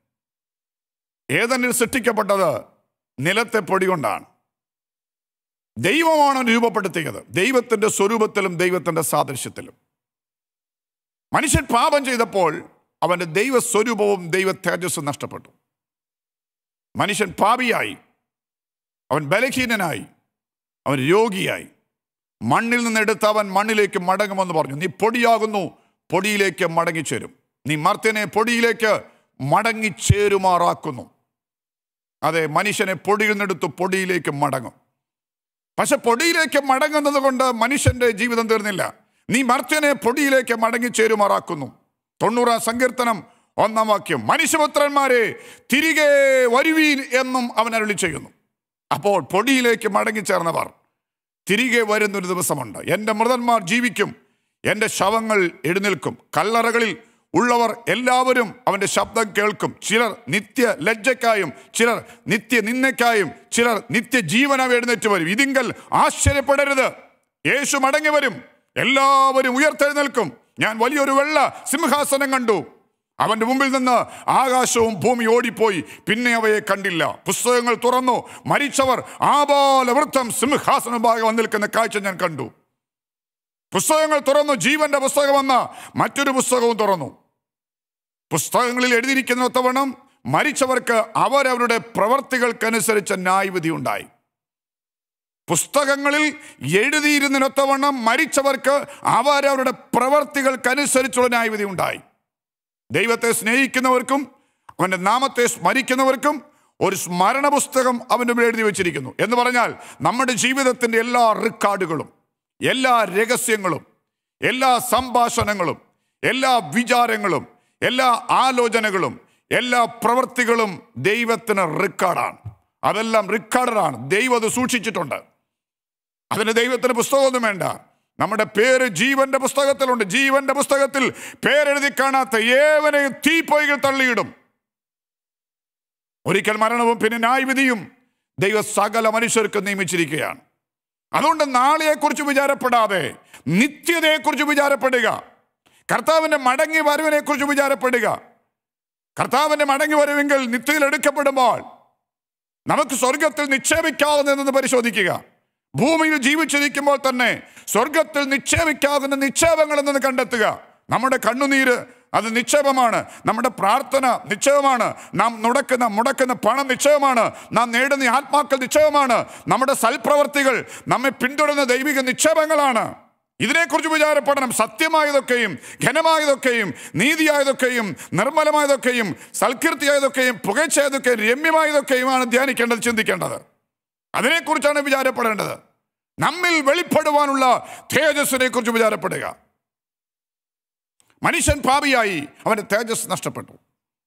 [SPEAKER 1] ഏതെങ്കിലും സൃഷ്ടിക്കപ്പെട്ടത് നിലത്തെ പൊടി കൊണ്ടാണ് ദൈവമാണ് രൂപപ്പെടുത്തിയത് ദൈവത്തിന്റെ സ്വരൂപത്തിലും ദൈവത്തിന്റെ സാദൃശ്യത്തിലും മനുഷ്യൻ പാപം ചെയ്തപ്പോൾ അവന്റെ ദൈവ സ്വരൂപവും ദൈവ തേജസ്സും നഷ്ടപ്പെട്ടു മനുഷ്യൻ പാപിയായി അവൻ ബലഹീനനായി അവൻ രോഗിയായി മണ്ണിൽ നിന്ന് എടുത്ത് അവൻ മണ്ണിലേക്ക് മടങ്ങുമെന്ന് പറഞ്ഞു നീ പൊടിയാകുന്നു പൊടിയിലേക്ക് മടങ്ങിച്ചേരും നീ മർത്യനെ പൊടിയിലേക്ക് മടങ്ങിച്ചേരുമാറാക്കുന്നു അതെ മനുഷ്യനെ പൊടിയിൽ നിന്നെടുത്ത് പൊടിയിലേക്ക് മടങ്ങും പക്ഷെ പൊടിയിലേക്ക് മടങ്ങുന്നത് കൊണ്ട് മനുഷ്യന്റെ ജീവിതം തീർന്നില്ല നീ മർത്യനെ പൊടിയിലേക്ക് മടങ്ങിച്ചേരുമാറാക്കുന്നു തൊണ്ണൂറാം സങ്കീർത്തനം ഒന്നാം വാക്യം മനുഷ്യപുത്രന്മാരെ തിരികെ വരുവീൻ എന്നും അവൻ അരുളി ചെയ്യുന്നു അപ്പോൾ പൊടിയിലേക്ക് മടങ്ങിച്ചേർന്നവർ തിരികെ വരുന്നൊരു ദിവസമുണ്ട് എൻ്റെ മൃതന്മാർ ജീവിക്കും എൻ്റെ ശവങ്ങൾ എഴുന്നേൽക്കും കല്ലറകളിൽ ഉള്ളവർ എല്ലാവരും അവൻ്റെ ശബ്ദം കേൾക്കും ചിലർ നിത്യ ലജ്ജയ്ക്കായും ചിലർ നിത്യ നിന്നയ്ക്കായും ചിലർ നിത്യ ജീവനായി എഴുന്നേറ്റ് വരും ഇതിങ്കൽ ആശ്ചര്യപ്പെടരുത് യേശു മടങ്ങി വരും എല്ലാവരും ഉയർത്തെഴുന്നേൽക്കും ഞാൻ വലിയൊരു വെള്ള സിംഹാസനം കണ്ടു അവന്റെ മുമ്പിൽ നിന്ന് ആകാശവും ഭൂമി ഓടിപ്പോയി പിന്നെ അവയെ കണ്ടില്ല പുസ്തകങ്ങൾ തുറന്നു മരിച്ചവർ ആബാലവൃത്തം സിംഹാസന ഭാഗം വന്ന് നിൽക്കുന്ന കാഴ്ച ഞാൻ കണ്ടു പുസ്തകങ്ങൾ തുറന്നു ജീവന്റെ പുസ്തകം എന്ന മറ്റൊരു പുസ്തകവും തുറന്നു പുസ്തകങ്ങളിൽ എഴുതിയിരിക്കുന്ന ഒത്തവണ്ണം മരിച്ചവർക്ക് അവരവരുടെ പ്രവർത്തികൾക്കനുസരിച്ച ന്യായവിധി ഉണ്ടായി പുസ്തകങ്ങളിൽ എഴുതിയിരുന്നതിനൊത്തവണ്ണം മരിച്ചവർക്ക് അവരവരുടെ പ്രവർത്തികൾക്കനുസരിച്ചുള്ള ന്യായവിധി ഉണ്ടായി ദൈവത്തെ സ്നേഹിക്കുന്നവർക്കും അവൻ്റെ നാമത്തെ സ്മരിക്കുന്നവർക്കും ഒരു സ്മരണ പുസ്തകം അവൻ്റെ മുമ്പിൽ എഴുതി വെച്ചിരിക്കുന്നു എന്ന് പറഞ്ഞാൽ നമ്മുടെ ജീവിതത്തിൻ്റെ എല്ലാ റെക്കോർഡുകളും എല്ലാ രഹസ്യങ്ങളും എല്ലാ സംഭാഷണങ്ങളും എല്ലാ വിചാരങ്ങളും എല്ലാ ആലോചനകളും എല്ലാ പ്രവൃത്തികളും ദൈവത്തിന് റെക്കോർഡാണ് അതെല്ലാം റെക്കോർഡറാണ് ദൈവം അത് സൂക്ഷിച്ചിട്ടുണ്ട് അതിന് ദൈവത്തിന് പുസ്തകമൊന്നും വേണ്ട നമ്മുടെ പേര് ജീവന്റെ പുസ്തകത്തിലുണ്ട് ജീവന്റെ പുസ്തകത്തിൽ പേരെഴുതി കാണാത്ത ഏവനെയും തീപ്പൊയ്കൾ തള്ളിയിടും ഒരിക്കൽ മരണവും പിന്നെ ന്യായവിധിയും ദൈവ സകല മനുഷ്യർക്ക് നിയമിച്ചിരിക്കുകയാണ് അതുകൊണ്ട് നാളെയെക്കുറിച്ച് വിചാരപ്പെടാതെ നിത്യതയെക്കുറിച്ച് വിചാരപ്പെടുക കർത്താവിന്റെ മടങ്ങി വരവിനെക്കുറിച്ച് വിചാരപ്പെടുക കർത്താവിന്റെ മടങ്ങി വരവെങ്കിൽ നിത്യയിൽ എടുക്കപ്പെടുമ്പോൾ നമുക്ക് സ്വർഗത്തിൽ നിക്ഷേപിക്കാവുന്നതെന്ന് പരിശോധിക്കുക ഭൂമിയിൽ ജീവിച്ചിരിക്കുമ്പോൾ തന്നെ സ്വർഗത്തിൽ നിക്ഷേപിക്കാവുന്ന നിക്ഷേപങ്ങൾ എന്നത് കണ്ടെത്തുക നമ്മുടെ കണ്ണുനീര് അത് നിക്ഷേപമാണ് നമ്മുടെ പ്രാർത്ഥന നിക്ഷേപമാണ് നാം മുടക്കുന്ന മുടക്കുന്ന പണം നിക്ഷേപമാണ് നാം നേടുന്ന ആത്മാക്കൾ നിക്ഷേപമാണ് നമ്മുടെ സൽപ്രവർത്തികൾ നമ്മെ പിന്തുടരുന്ന ദൈവിക നിക്ഷേപങ്ങളാണ് ഇതിനെക്കുറിച്ച് വിചാരപ്പെടണം സത്യമായതൊക്കെയും ഘനമായതൊക്കെയും നീതിയായതൊക്കെയും നിർമ്മലമായതൊക്കെയും സൽകീർത്തിയായതൊക്കെയും പുകഴ്ചയായതൊക്കെയും രമ്യമായതൊക്കെയുമാണ് ധ്യാനിക്കേണ്ടത് ചിന്തിക്കേണ്ടത് അതിനെക്കുറിച്ചാണ് വിചാരപ്പെടേണ്ടത് നമ്മിൽ വെളിപ്പെടുവാനുള്ള തേജസ്സിനെ കുറിച്ച് വിചാരപ്പെടുക മനുഷ്യൻ പാപിയായി അവന്റെ തേജസ് നഷ്ടപ്പെട്ടു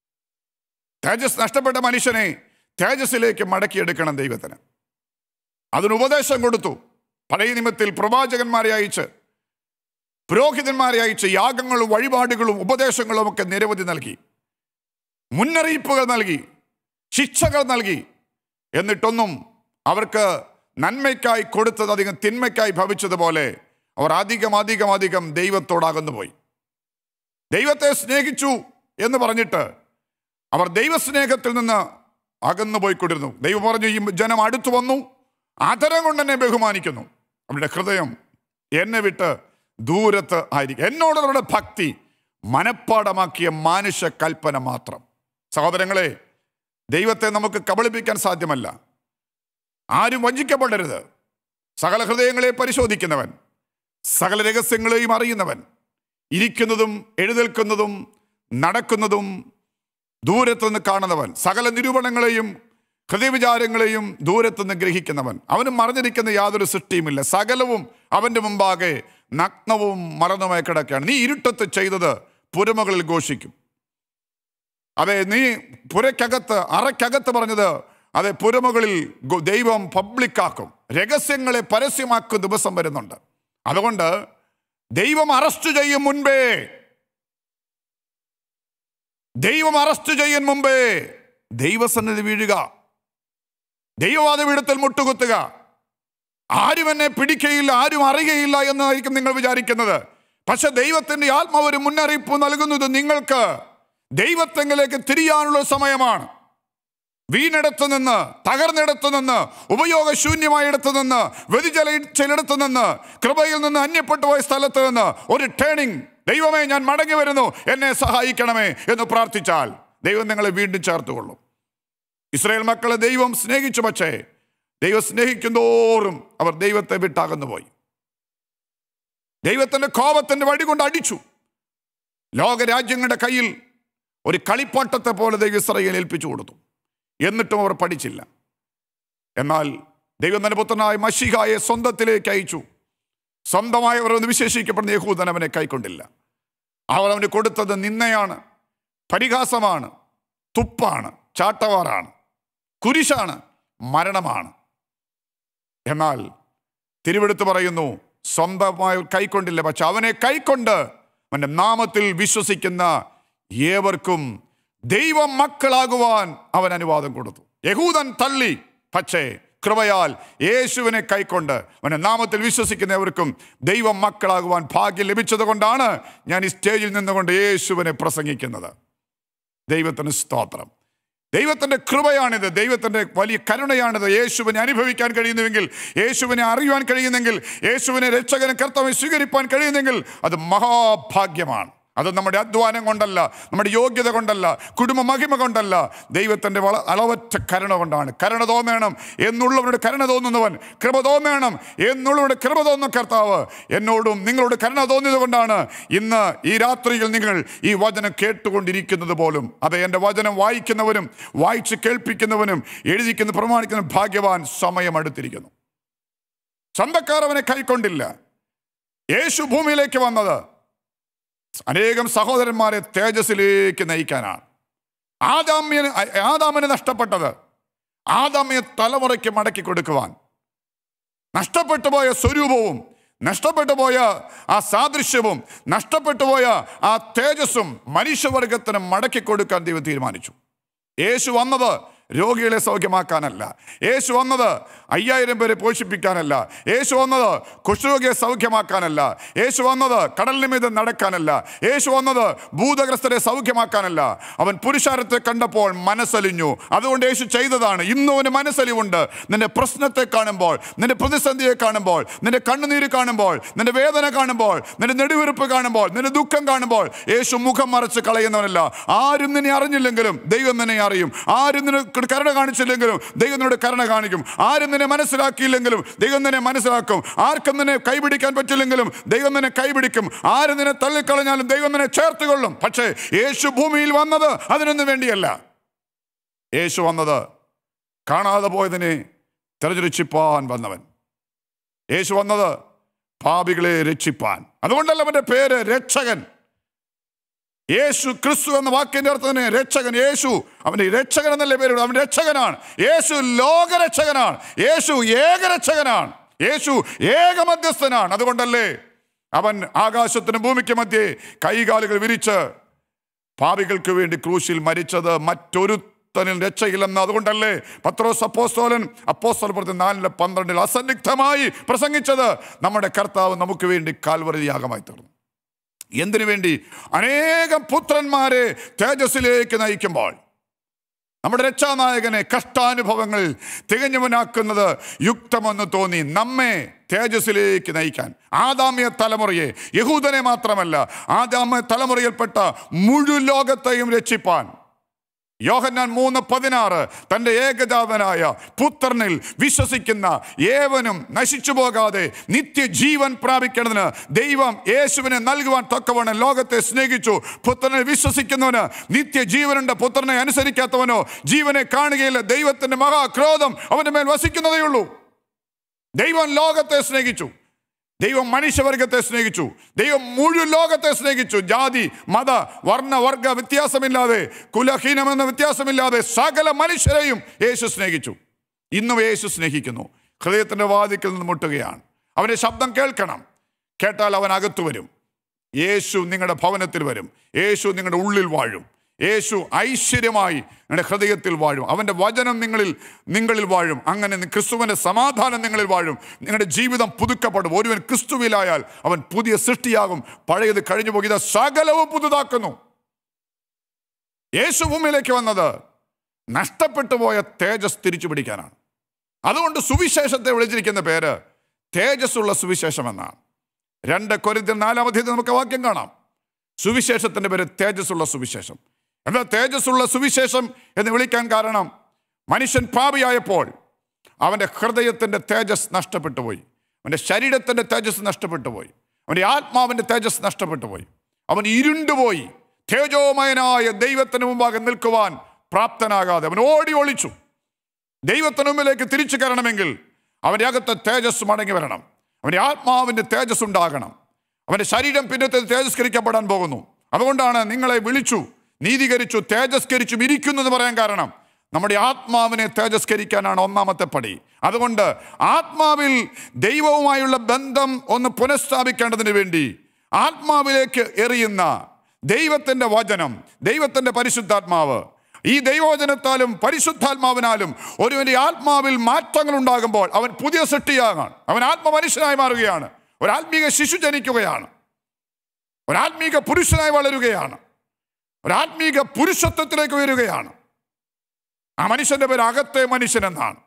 [SPEAKER 1] തേജസ് നഷ്ടപ്പെട്ട മനുഷ്യനെ തേജസ്സിലേക്ക് മടക്കിയെടുക്കണം ദൈവത്തിന് അതിന് ഉപദേശം കൊടുത്തു പഴയ നിയമത്തിൽ പ്രവാചകന്മാരെ അയച്ച് പുരോഹിതന്മാരെ അയച്ച് യാഗങ്ങളും വഴിപാടുകളും ഉപദേശങ്ങളും ഒക്കെ നിരവധി നൽകി മുന്നറിയിപ്പുകൾ നൽകി ശിക്ഷകൾ നൽകി എന്നിട്ടൊന്നും അവർക്ക് നന്മയ്ക്കായി കൊടുത്തത് അധികം തിന്മയ്ക്കായി ഭവിച്ചതുപോലെ അവർ അധികം അധികം അധികം ദൈവത്തോടകന്നു പോയി ദൈവത്തെ സ്നേഹിച്ചു എന്ന് പറഞ്ഞിട്ട് അവർ ദൈവസ്നേഹത്തിൽ നിന്ന് അകന്നു പോയിക്കൊണ്ടിരുന്നു ദൈവം പറഞ്ഞു ഈ ജനം അടുത്തു വന്നു ആദരം കൊണ്ട് എന്നെ ബഹുമാനിക്കുന്നു അവരുടെ ഹൃദയം എന്നെ വിട്ട് ദൂരത്ത് ആയിരിക്കും എന്നോടുള്ള ഭക്തി മനപ്പാടമാക്കിയ മാനുഷ കൽപ്പന മാത്രം സഹോദരങ്ങളെ ദൈവത്തെ നമുക്ക് കബളിപ്പിക്കാൻ സാധ്യമല്ല ആരും വഞ്ചിക്കപ്പെടരുത് സകല ഹൃദയങ്ങളെ പരിശോധിക്കുന്നവൻ സകല രഹസ്യങ്ങളെയും അറിയുന്നവൻ ഇരിക്കുന്നതും എഴുന്നേൽക്കുന്നതും നടക്കുന്നതും ദൂരത്തുനിന്ന് കാണുന്നവൻ സകല നിരൂപണങ്ങളെയും ഹൃദയവിചാരങ്ങളെയും ദൂരത്തുനിന്ന് ഗ്രഹിക്കുന്നവൻ അവന് മറഞ്ഞിരിക്കുന്ന യാതൊരു സൃഷ്ടിയുമില്ല സകലവും അവൻ്റെ മുമ്പാകെ നഗ്നവും മറന്നുമായി കിടക്കുകയാണ് നീ ഇരുട്ടത്ത് ചെയ്തത് പുരമകളിൽ ഘോഷിക്കും അതെ നീ പുരയ്ക്കകത്ത് അറയ്ക്കകത്ത് പറഞ്ഞത് അതെ പുരമകളിൽ ഗോ- ദൈവം പബ്ലിക്കാക്കും രഹസ്യങ്ങളെ പരസ്യമാക്കും ദിവസം വരുന്നുണ്ട് അതുകൊണ്ട് ദൈവം അറസ്റ്റ് ചെയ്യും മുൻപേ ദൈവം അറസ്റ്റ് ചെയ്യും മുമ്പേ ദൈവസന്നിധി വീഴുക ദൈവവാദപീഠത്തിൽ മുട്ടുകുത്തുക ആരും എന്നെ പിടിക്കയില്ല ആരും അറിയുകയില്ല എന്നായിരിക്കും നിങ്ങൾ വിചാരിക്കുന്നത് പക്ഷെ ദൈവത്തിന്റെ ആത്മാവ് ഒരു മുന്നറിയിപ്പ് നൽകുന്നത് നിങ്ങൾക്ക് ദൈവത്തെങ്കിലേക്ക് തിരിയാനുള്ള സമയമാണ് വീണിടത്തു നിന്ന് തകർന്നിടത്തു നിന്ന് ഉപയോഗശൂന്യമായിടത്തു നിന്ന് വ്യതിചലിച്ചിടത്തു നിന്ന് കൃപയിൽ നിന്ന് അന്യപ്പെട്ടു പോയ സ്ഥലത്ത് നിന്ന് ഒരു ടേണിംഗ് ദൈവമേ ഞാൻ മടങ്ങി വരുന്നു എന്നെ സഹായിക്കണമേ എന്ന് പ്രാർത്ഥിച്ചാൽ ദൈവം നിങ്ങളെ വീണ്ടും ചേർത്തുകൊള്ളും ഇസ്രായേൽ മക്കളെ ദൈവം സ്നേഹിച്ചു പക്ഷേ ദൈവം സ്നേഹിക്കുന്തോറും അവർ ദൈവത്തെ വിട്ടകന്നു പോയി ദൈവത്തിന്റെ കോപത്തിന്റെ വടി കൊണ്ട് അടിച്ചു ലോകരാജ്യങ്ങളുടെ കയ്യിൽ ഒരു കളിപ്പാട്ടത്തെ പോലെ ദൈവം ഇസ്രയേൽ ഏൽപ്പിച്ചു കൊടുത്തു എന്നിട്ടും അവർ പഠിച്ചില്ല എന്നാൽ ദൈവം തന്നെ പുത്രനായ മഷിഹായെ സ്വന്തത്തിലേക്ക് അയച്ചു സ്വന്തമായവർ എന്ന് വിശേഷിക്കപ്പെടുന്ന യഹൂദൻ അവനെ കൈക്കൊണ്ടില്ല അവർ അവന് കൊടുത്തത് നിന്നയാണ് പരിഹാസമാണ് തുപ്പാണ് ചാട്ടവാറാണ് കുരിശാണ് മരണമാണ് എന്നാൽ തിരുവെടുത്ത് പറയുന്നു സ്വന്തമായി കൈക്കൊണ്ടില്ല പക്ഷെ അവനെ കൈക്കൊണ്ട് അവന്റെ നാമത്തിൽ വിശ്വസിക്കുന്ന ഏവർക്കും ദൈവം മക്കളാകുവാൻ അവൻ അനുവാദം കൊടുത്തു യഹൂദൻ തള്ളി പക്ഷേ കൃപയാൽ യേശുവിനെ കൈക്കൊണ്ട് അവന്റെ നാമത്തിൽ വിശ്വസിക്കുന്നവർക്കും ദൈവം മക്കളാകുവാൻ ഭാഗ്യം ലഭിച്ചത് കൊണ്ടാണ് ഞാൻ ഈ സ്റ്റേജിൽ നിന്നുകൊണ്ട് യേശുവിനെ പ്രസംഗിക്കുന്നത് ദൈവത്തിന് സ്തോത്രം ദൈവത്തിൻ്റെ കൃപയാണിത് ദൈവത്തിൻ്റെ വലിയ കരുണയാണിത് യേശുവിനെ അനുഭവിക്കാൻ കഴിയുന്നുവെങ്കിൽ യേശുവിനെ അറിയുവാൻ കഴിയുന്നെങ്കിൽ യേശുവിനെ രക്ഷകനെ കർത്തവ്യം സ്വീകരിപ്പാൻ കഴിയുന്നെങ്കിൽ അത് മഹാഭാഗ്യമാണ് അത് നമ്മുടെ അധ്വാനം കൊണ്ടല്ല നമ്മുടെ യോഗ്യത കൊണ്ടല്ല കുടുംബ മഹിമ കൊണ്ടല്ല ദൈവത്തിൻ്റെ വള അളവറ്റ കരുണ കൊണ്ടാണ് കരുണ തോന്നണം എന്നുള്ളവരുടെ കരുണ തോന്നുന്നവൻ കൃപ തോന്നണം എന്നുള്ളവരുടെ കൃപ തോന്നുന്ന കർത്താവ് എന്നോടും നിങ്ങളോട് കരുണ തോന്നിയത് കൊണ്ടാണ് ഇന്ന് ഈ രാത്രിയിൽ നിങ്ങൾ ഈ വചനം കേട്ടുകൊണ്ടിരിക്കുന്നത് പോലും അത് എൻ്റെ വചനം വായിക്കുന്നവനും വായിച്ച് കേൾപ്പിക്കുന്നവനും എഴുതിക്കുന്ന പ്രമാണിക്കുന്ന ഭാഗ്യവാൻ സമയം അടുത്തിരിക്കുന്നു സ്വന്തക്കാർ അവനെ കൈക്കൊണ്ടില്ല യേശു ഭൂമിയിലേക്ക് വന്നത് അനേകം സഹോദരന്മാരെ തേജസ്സിലേക്ക് നയിക്കാനാണ് ആദാമ്യന് ആദാമിന് നഷ്ടപ്പെട്ടത് ആദാമ്യ തലമുറയ്ക്ക് മടക്കി കൊടുക്കുവാൻ നഷ്ടപ്പെട്ടു പോയ സ്വരൂപവും നഷ്ടപ്പെട്ടു പോയ ആ സാദൃശ്യവും നഷ്ടപ്പെട്ടു പോയ ആ തേജസ്സും മനുഷ്യവർഗത്തിന് മടക്കി കൊടുക്കാൻ ദൈവം തീരുമാനിച്ചു യേശു വന്നത് രോഗികളെ സൗഖ്യമാക്കാനല്ല യേശു വന്നത് അയ്യായിരം പേരെ പോഷിപ്പിക്കാനല്ല യേശു വന്നത് കുഷ്ഠരോഗിയെ സൗഖ്യമാക്കാനല്ല യേശു വന്നത് കടലിന് മീതെ നടക്കാനല്ല യേശു വന്നത് ഭൂതഗ്രസ്തരെ സൗഖ്യമാക്കാനല്ല അവൻ പുരുഷാരത്തെ കണ്ടപ്പോൾ മനസ്സലിഞ്ഞു അതുകൊണ്ട് യേശു ചെയ്തതാണ് ഇന്നും അവന് മനസ്സലിവുണ്ട് നിന്റെ പ്രശ്നത്തെ കാണുമ്പോൾ നിന്റെ പ്രതിസന്ധിയെ കാണുമ്പോൾ നിന്റെ കണ്ണുനീര് കാണുമ്പോൾ നിന്റെ വേദന കാണുമ്പോൾ നിന്റെ നെടുവീർപ്പ് കാണുമ്പോൾ നിന്റെ ദുഃഖം കാണുമ്പോൾ യേശു മുഖം മറച്ച് കളയുന്നവനല്ല ആരും നിന്നെ അറിഞ്ഞില്ലെങ്കിലും ദൈവം നിന്നെ അറിയും ആരും നിനക്ക് കരുണ കാണിച്ചില്ലെങ്കിലും ദൈവം നിന്നോട് കരുണ കാണിക്കും ആരും നിന്നെ മനസ്സിലാക്കിയില്ലെങ്കിലും ദൈവം നിന്നെ മനസ്സിലാക്കും ആർക്കും നിന്നെ കൈപിടിക്കാൻ പറ്റില്ലെങ്കിലും ദൈവം നിന്നെ കൈപിടിക്കും ആരും നിന്നെ തള്ളിക്കളഞ്ഞാലും ദൈവം നിന്നെ ചേർത്തുകൊള്ളും പക്ഷേ യേശു ഭൂമിയിൽ വന്നത് അതിനൊന്നും വേണ്ടിയല്ല യേശു വന്നത് കാണാതെ പോയതിനെ തെരഞ്ഞെടുച്ചിപ്പാൻ വന്നവൻ യേശു വന്നത് പാപികളെ രക്ഷിപ്പാൻ അതുകൊണ്ടല്ല അവന്റെ പേര് രക്ഷകൻ യേശു ക്രിസ്തു എന്ന വാക്കിന്റെ അർത്ഥത്തിന് രക്ഷകൻ യേശു അവന്റെ രക്ഷകൻ എന്നല്ലേ പേര് അവൻ രക്ഷകനാണ് യേശു ലോകരക്ഷകനാണ് യേശു ഏകരക്ഷകനാണ് യേശു ഏകമധ്യസ്ഥനാണ് അതുകൊണ്ടല്ലേ അവൻ ആകാശത്തിന് ഭൂമിക്ക് മധ്യേ കൈകാലുകൾ വിരിച്ച് പാപികൾക്ക് വേണ്ടി ക്രൂശിൽ മരിച്ചത് മറ്റൊരുത്തനിൽ രക്ഷയില്ലെന്ന് അതുകൊണ്ടല്ലേ പത്രോസ് അപ്പോസ്തോലൻ അപ്പോസ്തോൽ പ്രതി നാലിലെ പന്ത്രണ്ടിൽ അസന്നിഗ്ധമായി പ്രസംഗിച്ചത് നമ്മുടെ കർത്താവ് നമുക്ക് വേണ്ടി കാൽവറി യാഗമായി തീർന്നു എന്തിനു വേണ്ടി അനേകം പുത്രന്മാരെ തേജസ്സിലേക്ക് നയിക്കുമ്പോൾ നമ്മുടെ രക്ഷാനായകനെ കഷ്ടാനുഭവങ്ങൾ തികഞ്ഞവനാക്കുന്നത് യുക്തമെന്ന് തോന്നി നമ്മെ തേജസ്സിലേക്ക് നയിക്കാൻ ആദാമ്യ തലമുറയെ യഹൂദനെ മാത്രമല്ല ആദാമ്യ തലമുറയിൽപ്പെട്ട മുഴു ലോകത്തെയും രക്ഷിപ്പാൻ യോഹന്നാൻ മൂന്ന് പതിനാറ് തൻ്റെ ഏകജാതനായ പുത്രനിൽ വിശ്വസിക്കുന്ന ഏവനും നശിച്ചു പോകാതെ നിത്യജീവൻ പ്രാപിക്കേണ്ടതിന് ദൈവം യേശുവിനെ നൽകുവാൻ തക്കവണ്ണം ലോകത്തെ സ്നേഹിച്ചു പുത്രനെ വിശ്വസിക്കുന്നവന് നിത്യജീവനുണ്ട് പുത്രനെ അനുസരിക്കാത്തവനോ ജീവനെ കാണുകയില്ല ദൈവത്തിന്റെ മഹാക്രോധം അവന്റെ മേൽ വസിക്കുന്നതേ ഉള്ളൂ ദൈവം ലോകത്തെ സ്നേഹിച്ചു ദൈവം മനുഷ്യവർഗത്തെ സ്നേഹിച്ചു ദൈവം മുഴുവൻ ലോകത്തെ സ്നേഹിച്ചു ജാതി മത വർണ്ണ വർഗ വ്യത്യാസമില്ലാതെ കുലഹീനമെന്ന വ്യത്യാസമില്ലാതെ സകല മനുഷ്യരെയും യേശു സ്നേഹിച്ചു ഇന്നും യേശു സ്നേഹിക്കുന്നു ഹൃദയത്തിന്റെ വാതിക്കൽ നിന്ന് മുട്ടുകയാണ് അവന്റെ ശബ്ദം കേൾക്കണം കേട്ടാൽ അവൻ അകത്തു വരും യേശു നിങ്ങളുടെ ഭവനത്തിൽ വരും യേശു നിങ്ങളുടെ ഉള്ളിൽ വാഴും യേശു ഐശ്വര്യമായി നിങ്ങളുടെ ഹൃദയത്തിൽ വാഴും അവൻ്റെ വചനം നിങ്ങളിൽ നിങ്ങളിൽ വാഴും അങ്ങനെ നി- ക്രിസ്തുവിൻ്റെ സമാധാനം നിങ്ങളിൽ വാഴും നിങ്ങളുടെ ജീവിതം പുതുക്കപ്പെടും ഒരുവൻ ക്രിസ്തുവിലായാൽ അവൻ പുതിയ സൃഷ്ടിയാകും പഴയത് കഴിഞ്ഞു പോകും ഇത് സകലവും പുതുതാക്കുന്നു യേശു ഭൂമിയിലേക്ക് വന്നത് നഷ്ടപ്പെട്ടു പോയ തേജസ് തിരിച്ചു പിടിക്കാനാണ് അതുകൊണ്ട് സുവിശേഷത്തെ വിളിച്ചിരിക്കുന്ന പേര് തേജസ്സുള്ള സുവിശേഷം എന്നാണ് രണ്ട് കൊരിന്ത്യൻ നാലാം അധ്യായത്തിൽ നമുക്ക് വാക്യം കാണാം സുവിശേഷത്തിന്റെ പേര് തേജസ്സുള്ള സുവിശേഷം എന്നാൽ തേജസ്സുള്ള സുവിശേഷം എന്ന് വിളിക്കാൻ കാരണം മനുഷ്യൻ പാപിയായപ്പോൾ അവൻ്റെ ഹൃദയത്തിൻ്റെ തേജസ് നഷ്ടപ്പെട്ടു പോയി അവൻ്റെ ശരീരത്തിൻ്റെ തേജസ് നഷ്ടപ്പെട്ടു പോയി അവൻ്റെ ആത്മാവിൻ്റെ തേജസ് നഷ്ടപ്പെട്ടു പോയി അവൻ ഇരുണ്ടുപോയി തേജോമയനായ ദൈവത്തിന് മുമ്പാകെ നിൽക്കുവാൻ പ്രാപ്തനാകാതെ അവൻ ഓടി ഒളിച്ചു ദൈവത്തിന് മുമ്പിലേക്ക് തിരിച്ചു കയറണമെങ്കിൽ അവൻ്റെ അകത്തെ തേജസ് മടങ്ങി വരണം അവൻ്റെ ആത്മാവിൻ്റെ തേജസ് ഉണ്ടാകണം അവൻ്റെ ശരീരം പിന്നത്തെ തേജസ്കരിക്കപ്പെടാൻ പോകുന്നു അതുകൊണ്ടാണ് നിങ്ങളെ വിളിച്ചു നീതീകരിച്ചു തേജസ്കരിച്ചും ഇരിക്കുന്നു എന്ന് പറയാൻ കാരണം നമ്മുടെ ആത്മാവിനെ തേജസ്കരിക്കാനാണ് ഒന്നാമത്തെ പടി അതുകൊണ്ട് ആത്മാവിൽ ദൈവവുമായുള്ള ബന്ധം ഒന്ന് പുനഃസ്ഥാപിക്കേണ്ടതിന് വേണ്ടി ആത്മാവിലേക്ക് എറിയുന്ന ദൈവത്തിൻ്റെ വചനം ദൈവത്തിൻ്റെ പരിശുദ്ധാത്മാവ് ഈ ദൈവവചനത്താലും പരിശുദ്ധാത്മാവിനാലും ഒരുവന്റെ ആത്മാവിൽ മാറ്റങ്ങൾ ഉണ്ടാകുമ്പോൾ അവൻ പുതിയ സൃഷ്ടിയാകാൻ അവൻ ആത്മമനുഷ്യനായി മാറുകയാണ് ഒരു ആത്മീക ശിശു ജനിക്കുകയാണ് ഒരു ആത്മീക പുരുഷനായി വളരുകയാണ് ഒരു ആത്മീക പുരുഷത്വത്തിലേക്ക് ഉയരുകയാണ് ആ മനുഷ്യന്റെ പേര് അകത്തെ മനുഷ്യൻ എന്നാണ്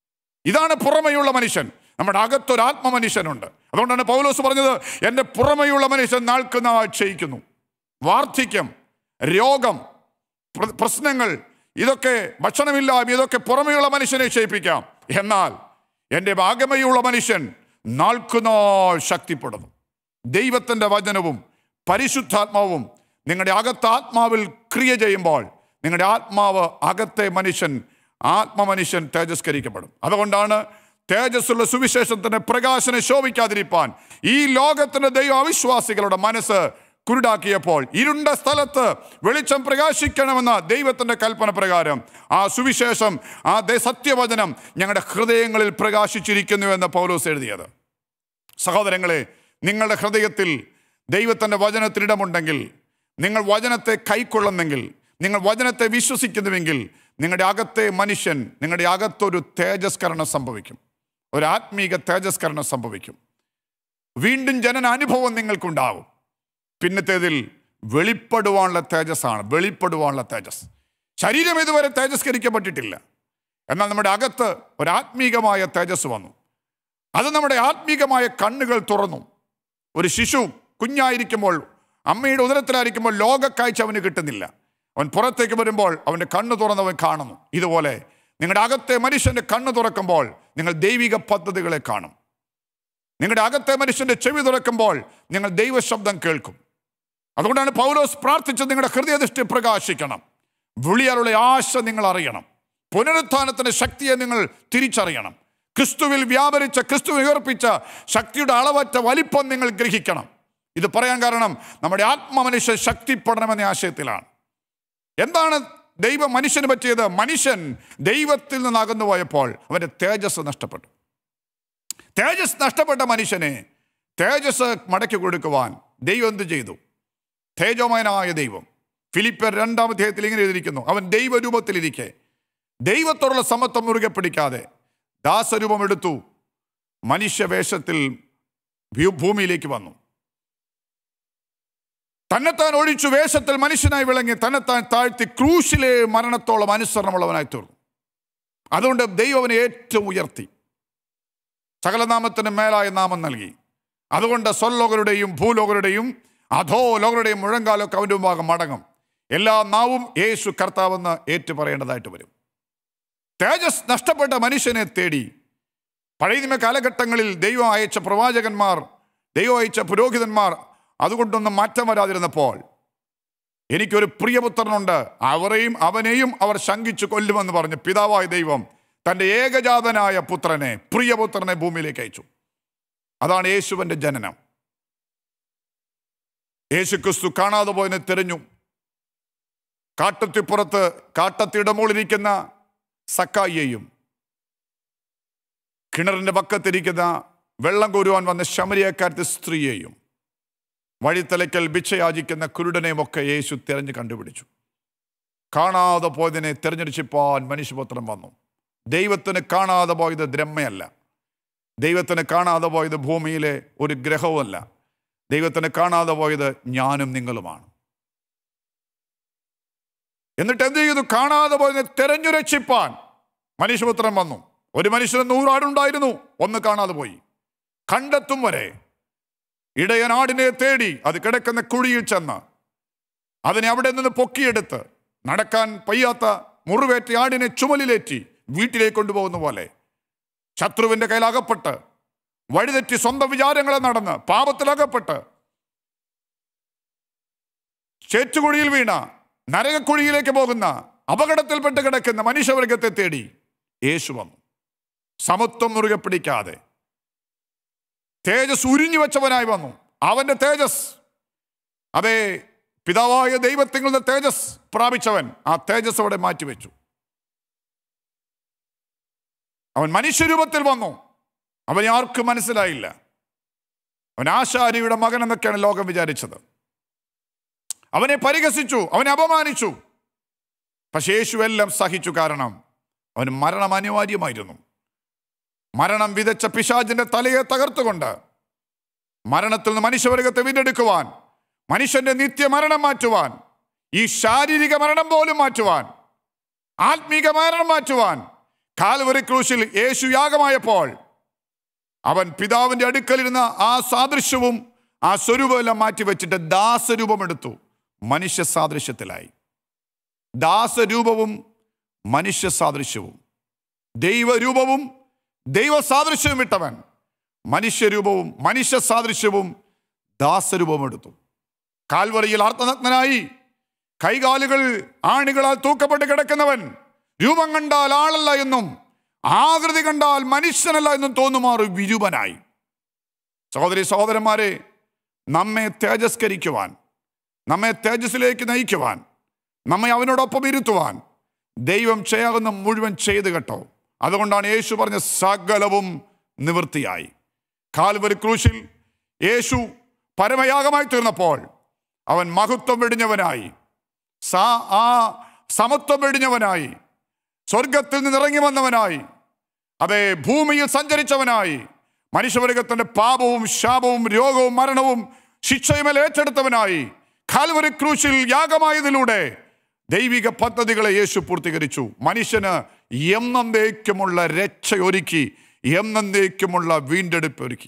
[SPEAKER 1] ഇതാണ് പുറമെയുള്ള മനുഷ്യൻ നമ്മുടെ അകത്തൊരു ആത്മ മനുഷ്യനുണ്ട് അതുകൊണ്ടാണ് പൗലോസ് പറഞ്ഞത് എൻ്റെ പുറമെയുള്ള മനുഷ്യൻ നാൾക്ക് നാൾ ക്ഷയിക്കുന്നു വാർദ്ധക്യം രോഗം പ്ര- പ്രശ്നങ്ങൾ ഇതൊക്കെ ഭക്ഷണമില്ലായ്മ ഇതൊക്കെ പുറമെയുള്ള മനുഷ്യനെ ക്ഷയിപ്പിക്കാം എന്നാൽ എൻ്റെ ഭാഗമയുള്ള മനുഷ്യൻ നാൾക്കുനാൾ ശക്തിപ്പെടുന്നു ദൈവത്തിൻ്റെ വചനവും പരിശുദ്ധാത്മാവും നിങ്ങളുടെ അകത്ത് ആത്മാവിൽ ക്രിയ ചെയ്യുമ്പോൾ നിങ്ങളുടെ ആത്മാവ് അകത്തെ മനുഷ്യൻ ആത്മമനുഷ്യൻ തേജസ്കരിക്കപ്പെടും അതുകൊണ്ടാണ് തേജസ്സുള്ള സുവിശേഷത്തിന്റെ പ്രകാശനെ ശോഭിക്കാതിരിപ്പാൻ ഈ ലോകത്തിന്റെ ദൈവ അവിശ്വാസികളുടെ മനസ്സ് കുരുടാക്കിയപ്പോൾ ഇരുണ്ട സ്ഥലത്ത് വെളിച്ചം പ്രകാശിക്കണമെന്ന ദൈവത്തിന്റെ കൽപ്പന പ്രകാരം ആ സുവിശേഷം ആ ദേ- സത്യവചനം ഞങ്ങളുടെ ഹൃദയങ്ങളിൽ പ്രകാശിച്ചിരിക്കുന്നു എന്ന് പൗലോസ് എഴുതിയത് സഹോദരങ്ങളെ നിങ്ങളുടെ ഹൃദയത്തിൽ ദൈവത്തിൻ്റെ വചനത്തിനിടമുണ്ടെങ്കിൽ നിങ്ങൾ വചനത്തെ കൈക്കൊള്ളുന്നെങ്കിൽ നിങ്ങൾ വചനത്തെ വിശ്വസിക്കുന്നുവെങ്കിൽ നിങ്ങളുടെ അകത്തെ മനുഷ്യൻ നിങ്ങളുടെ അകത്തൊരു തേജസ്കരണം സംഭവിക്കും ഒരു ആത്മീക തേജസ്കരണം സംഭവിക്കും വീണ്ടും ജനന അനുഭവം നിങ്ങൾക്കുണ്ടാവും പിന്നത്തേതിൽ വെളിപ്പെടുവാനുള്ള തേജസ്സാണ് വെളിപ്പെടുവാനുള്ള തേജസ് ശരീരം ഇതുവരെ തേജസ്കരിക്കപ്പെട്ടിട്ടില്ല എന്നാൽ നമ്മുടെ അകത്ത് ഒരു ആത്മീകമായ തേജസ് വന്നു അത് നമ്മുടെ ആത്മീകമായ കണ്ണുകൾ തുറന്നു ഒരു ശിശു കുഞ്ഞായിരിക്കുമ്പോൾ അമ്മയുടെ ഉദരത്തിലായിരിക്കുമ്പോൾ ലോകക്കാഴ്ച അവന് കിട്ടുന്നില്ല അവൻ പുറത്തേക്ക് വരുമ്പോൾ അവൻ്റെ കണ്ണ് തുറന്നവൻ കാണുന്നു ഇതുപോലെ നിങ്ങളുടെ അകത്തെ മനുഷ്യൻ്റെ കണ്ണ് തുറക്കുമ്പോൾ നിങ്ങൾ ദൈവിക പദ്ധതികളെ കാണും നിങ്ങളുടെ അകത്തെ മനുഷ്യൻ്റെ ചെവി തുറക്കുമ്പോൾ നിങ്ങൾ ദൈവശബ്ദം കേൾക്കും അതുകൊണ്ടാണ് പൗലോസ് പ്രാർത്ഥിച്ചത് നിങ്ങളുടെ ഹൃദയദൃഷ്ടി പ്രകാശിക്കണം വിളിയാലുള്ള ആശ നിങ്ങൾ അറിയണം പുനരുത്ഥാനത്തിന്റെ ശക്തിയെ നിങ്ങൾ തിരിച്ചറിയണം ക്രിസ്തുവിൽ വ്യാപരിച്ച ക്രിസ്തു ഉയർപ്പിച്ച ശക്തിയുടെ അളവറ്റ വലിപ്പം നിങ്ങൾ ഗ്രഹിക്കണം ഇത് പറയാൻ കാരണം നമ്മുടെ ആത്മമനുഷ്യൻ ശക്തിപ്പെടണമെന്ന ആശയത്തിലാണ് എന്താണ് ദൈവം മനുഷ്യന് പറ്റിയത് മനുഷ്യൻ ദൈവത്തിൽ നിന്ന് അകന്നു പോയപ്പോൾ അവന്റെ തേജസ് നഷ്ടപ്പെട്ടു തേജസ് നഷ്ടപ്പെട്ട മനുഷ്യനെ തേജസ് മടക്കി കൊടുക്കുവാൻ ദൈവം എന്ത് ചെയ്തു തേജോമയനായ ദൈവം ഫിലിപ്പർ രണ്ടാം അധ്യായത്തിൽ ഇങ്ങനെ എഴുതിയിരിക്കുന്നു അവൻ ദൈവരൂപത്തിലിരിക്കെ ദൈവത്തോടുള്ള സമത്വം മുറുകെ പിടിക്കാതെ ദാസരൂപം എടുത്തു മനുഷ്യവേഷത്തിൽ ഭൂ- ഭൂമിയിലേക്ക് വന്നു തന്നെത്താൻ ഒഴിച്ചു വേഷത്തിൽ മനുഷ്യനായി വിളങ്ങി തന്നെത്താൻ താഴ്ത്തി ക്രൂശിലെ മരണത്തോളം അനുസരണമുള്ളവനായി തീർന്നു അതുകൊണ്ട് ദൈവം അവനെ ഏറ്റവും ഉയർത്തി സകലനാമത്തിന് മേലായ നാമം നൽകി അതുകൊണ്ട് സ്വലോകരുടെയും ഭൂലോകരുടെയും അധോ ലോകരുടെയും മുഴങ്കാലൊക്കെ അവൻ്റെ മുമ്പാകെ മടങ്ങും എല്ലാ നാവും യേശു കർത്താവെന്ന് ഏറ്റു പറയേണ്ടതായിട്ട് വരും തേജസ് നഷ്ടപ്പെട്ട മനുഷ്യനെ തേടി പഴയ നിയമ കാലഘട്ടങ്ങളിൽ ദൈവം അയച്ച പ്രവാചകന്മാർ ദൈവം അയച്ച പുരോഹിതന്മാർ അതുകൊണ്ടൊന്നും മാറ്റം വരാതിരുന്നപ്പോൾ എനിക്കൊരു പ്രിയപുത്രനുണ്ട് അവരെയും അവനെയും അവർ ശങ്കിച്ചു കൊല്ലുമെന്ന് പറഞ്ഞ് പിതാവായ ദൈവം തൻ്റെ ഏകജാതനായ പുത്രനെ പ്രിയപുത്രനെ ഭൂമിയിലേക്ക് അയച്ചു അതാണ് യേശുവിൻ്റെ ജനനം യേശു ക്രിസ്തു കാണാതെ പോയതിനെ തിരഞ്ഞു കാട്ടത്തിപ്പുറത്ത് കാട്ടത്തിയുടെ മുകളിലിരിക്കുന്ന സക്കായിയെയും കിണറിന്റെ പക്കത്തിരിക്കുന്ന വെള്ളം കോരുവാൻ വന്ന ശമരിയക്കാരത്തെ സ്ത്രീയെയും വഴിത്തലയ്ക്കൽ ഭിക്ഷയാചിക്കുന്ന കുരുടനെയും ഒക്കെ യേശു തിരഞ്ഞു കണ്ടുപിടിച്ചു കാണാതെ പോയതിനെ തിരഞ്ഞെടുച്ചിപ്പാൻ മനുഷ്യപുത്രൻ വന്നു ദൈവത്തിന് കാണാതെ പോയത് ദ്രമ്മയല്ല ദൈവത്തിന് കാണാതെ പോയത് ഭൂമിയിലെ ഒരു ഗ്രഹവുമല്ല ദൈവത്തിന് കാണാതെ പോയത് ഞാനും നിങ്ങളുമാണ് എന്നിട്ട് എന്ത് ചെയ്തു കാണാതെ പോയതിനെ തെരഞ്ഞു രക്ഷിപ്പാൻ മനുഷ്യപുത്രൻ വന്നു ഒരു മനുഷ്യന് നൂറാടുണ്ടായിരുന്നു ഒന്ന് കാണാതെ പോയി കണ്ടെത്തും വരെ ഇടയനാടിനെ തേടി അത് കിടക്കുന്ന കുഴിയിൽ ചെന്ന് അതിനെ അവിടെ നിന്ന് പൊക്കിയെടുത്ത് നടക്കാൻ പയ്യാത്ത മുറിവേറ്റ ആടിനെ ചുമലിലേറ്റി വീട്ടിലേക്ക് കൊണ്ടുപോകുന്ന പോലെ ശത്രുവിന്റെ കയ്യിലകപ്പെട്ട് വഴിതെറ്റി സ്വന്തം വിചാരങ്ങളെ നടന്ന് പാപത്തിലകപ്പെട്ട് ചേറ്റുകുഴിയിൽ വീണ നരകക്കുഴിയിലേക്ക് പോകുന്ന അപകടത്തിൽപ്പെട്ട് കിടക്കുന്ന മനുഷ്യവർഗത്തെ തേടി യേശു വന്നു സമത്വം മുറുകെ പിടിക്കാതെ തേജസ് ഉരിഞ്ഞു വെച്ചവനായി വന്നു അവന്റെ തേജസ് അതെ പിതാവായ ദൈവത്തിൽ നിന്ന് തേജസ് പ്രാപിച്ചവൻ ആ തേജസ് അവിടെ മാറ്റിവെച്ചു അവൻ മനുഷ്യരൂപത്തിൽ വന്നു അവനെ ആർക്കും മനസ്സിലായില്ല അവൻ ആശാരിയുടെ മകൻ എന്നൊക്കെയാണ് ലോകം വിചാരിച്ചത് അവനെ പരിഹസിച്ചു അവനെ അപമാനിച്ചു പക്ഷേ യേശു എല്ലാം സഹിച്ചു കാരണം അവന് മരണം അനിവാര്യമായിരുന്നു മരണം വിതച്ച പിശാചിന്റെ തലയെ തകർത്തുകൊണ്ട് മരണത്തിൽ നിന്ന് മനുഷ്യവർഗത്തെ വീണ്ടെടുക്കുവാൻ മനുഷ്യന്റെ നിത്യമരണം മാറ്റുവാൻ ഈ ശാരീരിക മരണം പോലും മാറ്റുവാൻ ആത്മീക മരണം മാറ്റുവാൻ കാൽവറി ക്രൂശിൽ യേശു യാഗമായപ്പോൾ അവൻ പിതാവിന്റെ അടുക്കലിരുന്ന ആ സാദൃശ്യവും ആ സ്വരൂപം എല്ലാം മാറ്റി വെച്ചിട്ട് ദാസരൂപമെടുത്തു മനുഷ്യ സാദൃശ്യത്തിലായി ദാസരൂപവും മനുഷ്യ സാദൃശ്യവും ദൈവരൂപവും ദൈവ സാദൃശ്യവും വിട്ടവൻ മനുഷ്യരൂപവും മനുഷ്യ സാദൃശ്യവും ദാസരൂപവും എടുത്തു കാൽവറിയിൽ അർത്ഥനഗ്നായി കൈകാലുകൾ ആണികളാൽ തൂക്കപ്പെട്ട് കിടക്കുന്നവൻ രൂപം കണ്ടാൽ ആളല്ല എന്നും ആകൃതി കണ്ടാൽ മനുഷ്യനല്ല എന്നും തോന്നുമാറ് വിരൂപനായി സഹോദരി സഹോദരന്മാരെ നമ്മെ തേജസ്കരിക്കുവാൻ നമ്മെ തേജസ്സിലേക്ക് നയിക്കുവാൻ നമ്മെ അവനോടൊപ്പം ഇരുത്തുവാൻ ദൈവം ചെയ്യാവുന്ന മുഴുവൻ ചെയ്തു കേട്ടോ അതുകൊണ്ടാണ് യേശു പറഞ്ഞ സകലവും നിവൃത്തിയായി കാൽവരി ക്രൂശിൽ യേശു പരമയാഗമായി തീർന്നപ്പോൾ അവൻ മഹത്വം വെടിഞ്ഞവനായി സാ ആ സമത്വം വെടിഞ്ഞവനായി സ്വർഗത്തിൽ നിന്ന് ഇറങ്ങി വന്നവനായി അതെ ഭൂമിയിൽ സഞ്ചരിച്ചവനായി മനുഷ്യവർഗത്തിന്റെ പാപവും ശാപവും രോഗവും മരണവും ശിക്ഷയുമേൽ ഏറ്റെടുത്തവനായി കാൽവരി ക്രൂശിൽ യാഗമായതിലൂടെ ദൈവിക പദ്ധതികളെ യേശു പൂർത്തീകരിച്ചു മനുഷ്യന് എന്നേക്കുമുള്ള രക്ഷയൊരുക്കി എന്നേക്കുമുള്ള വീണ്ടെടുപ്പ് ഒരുക്കി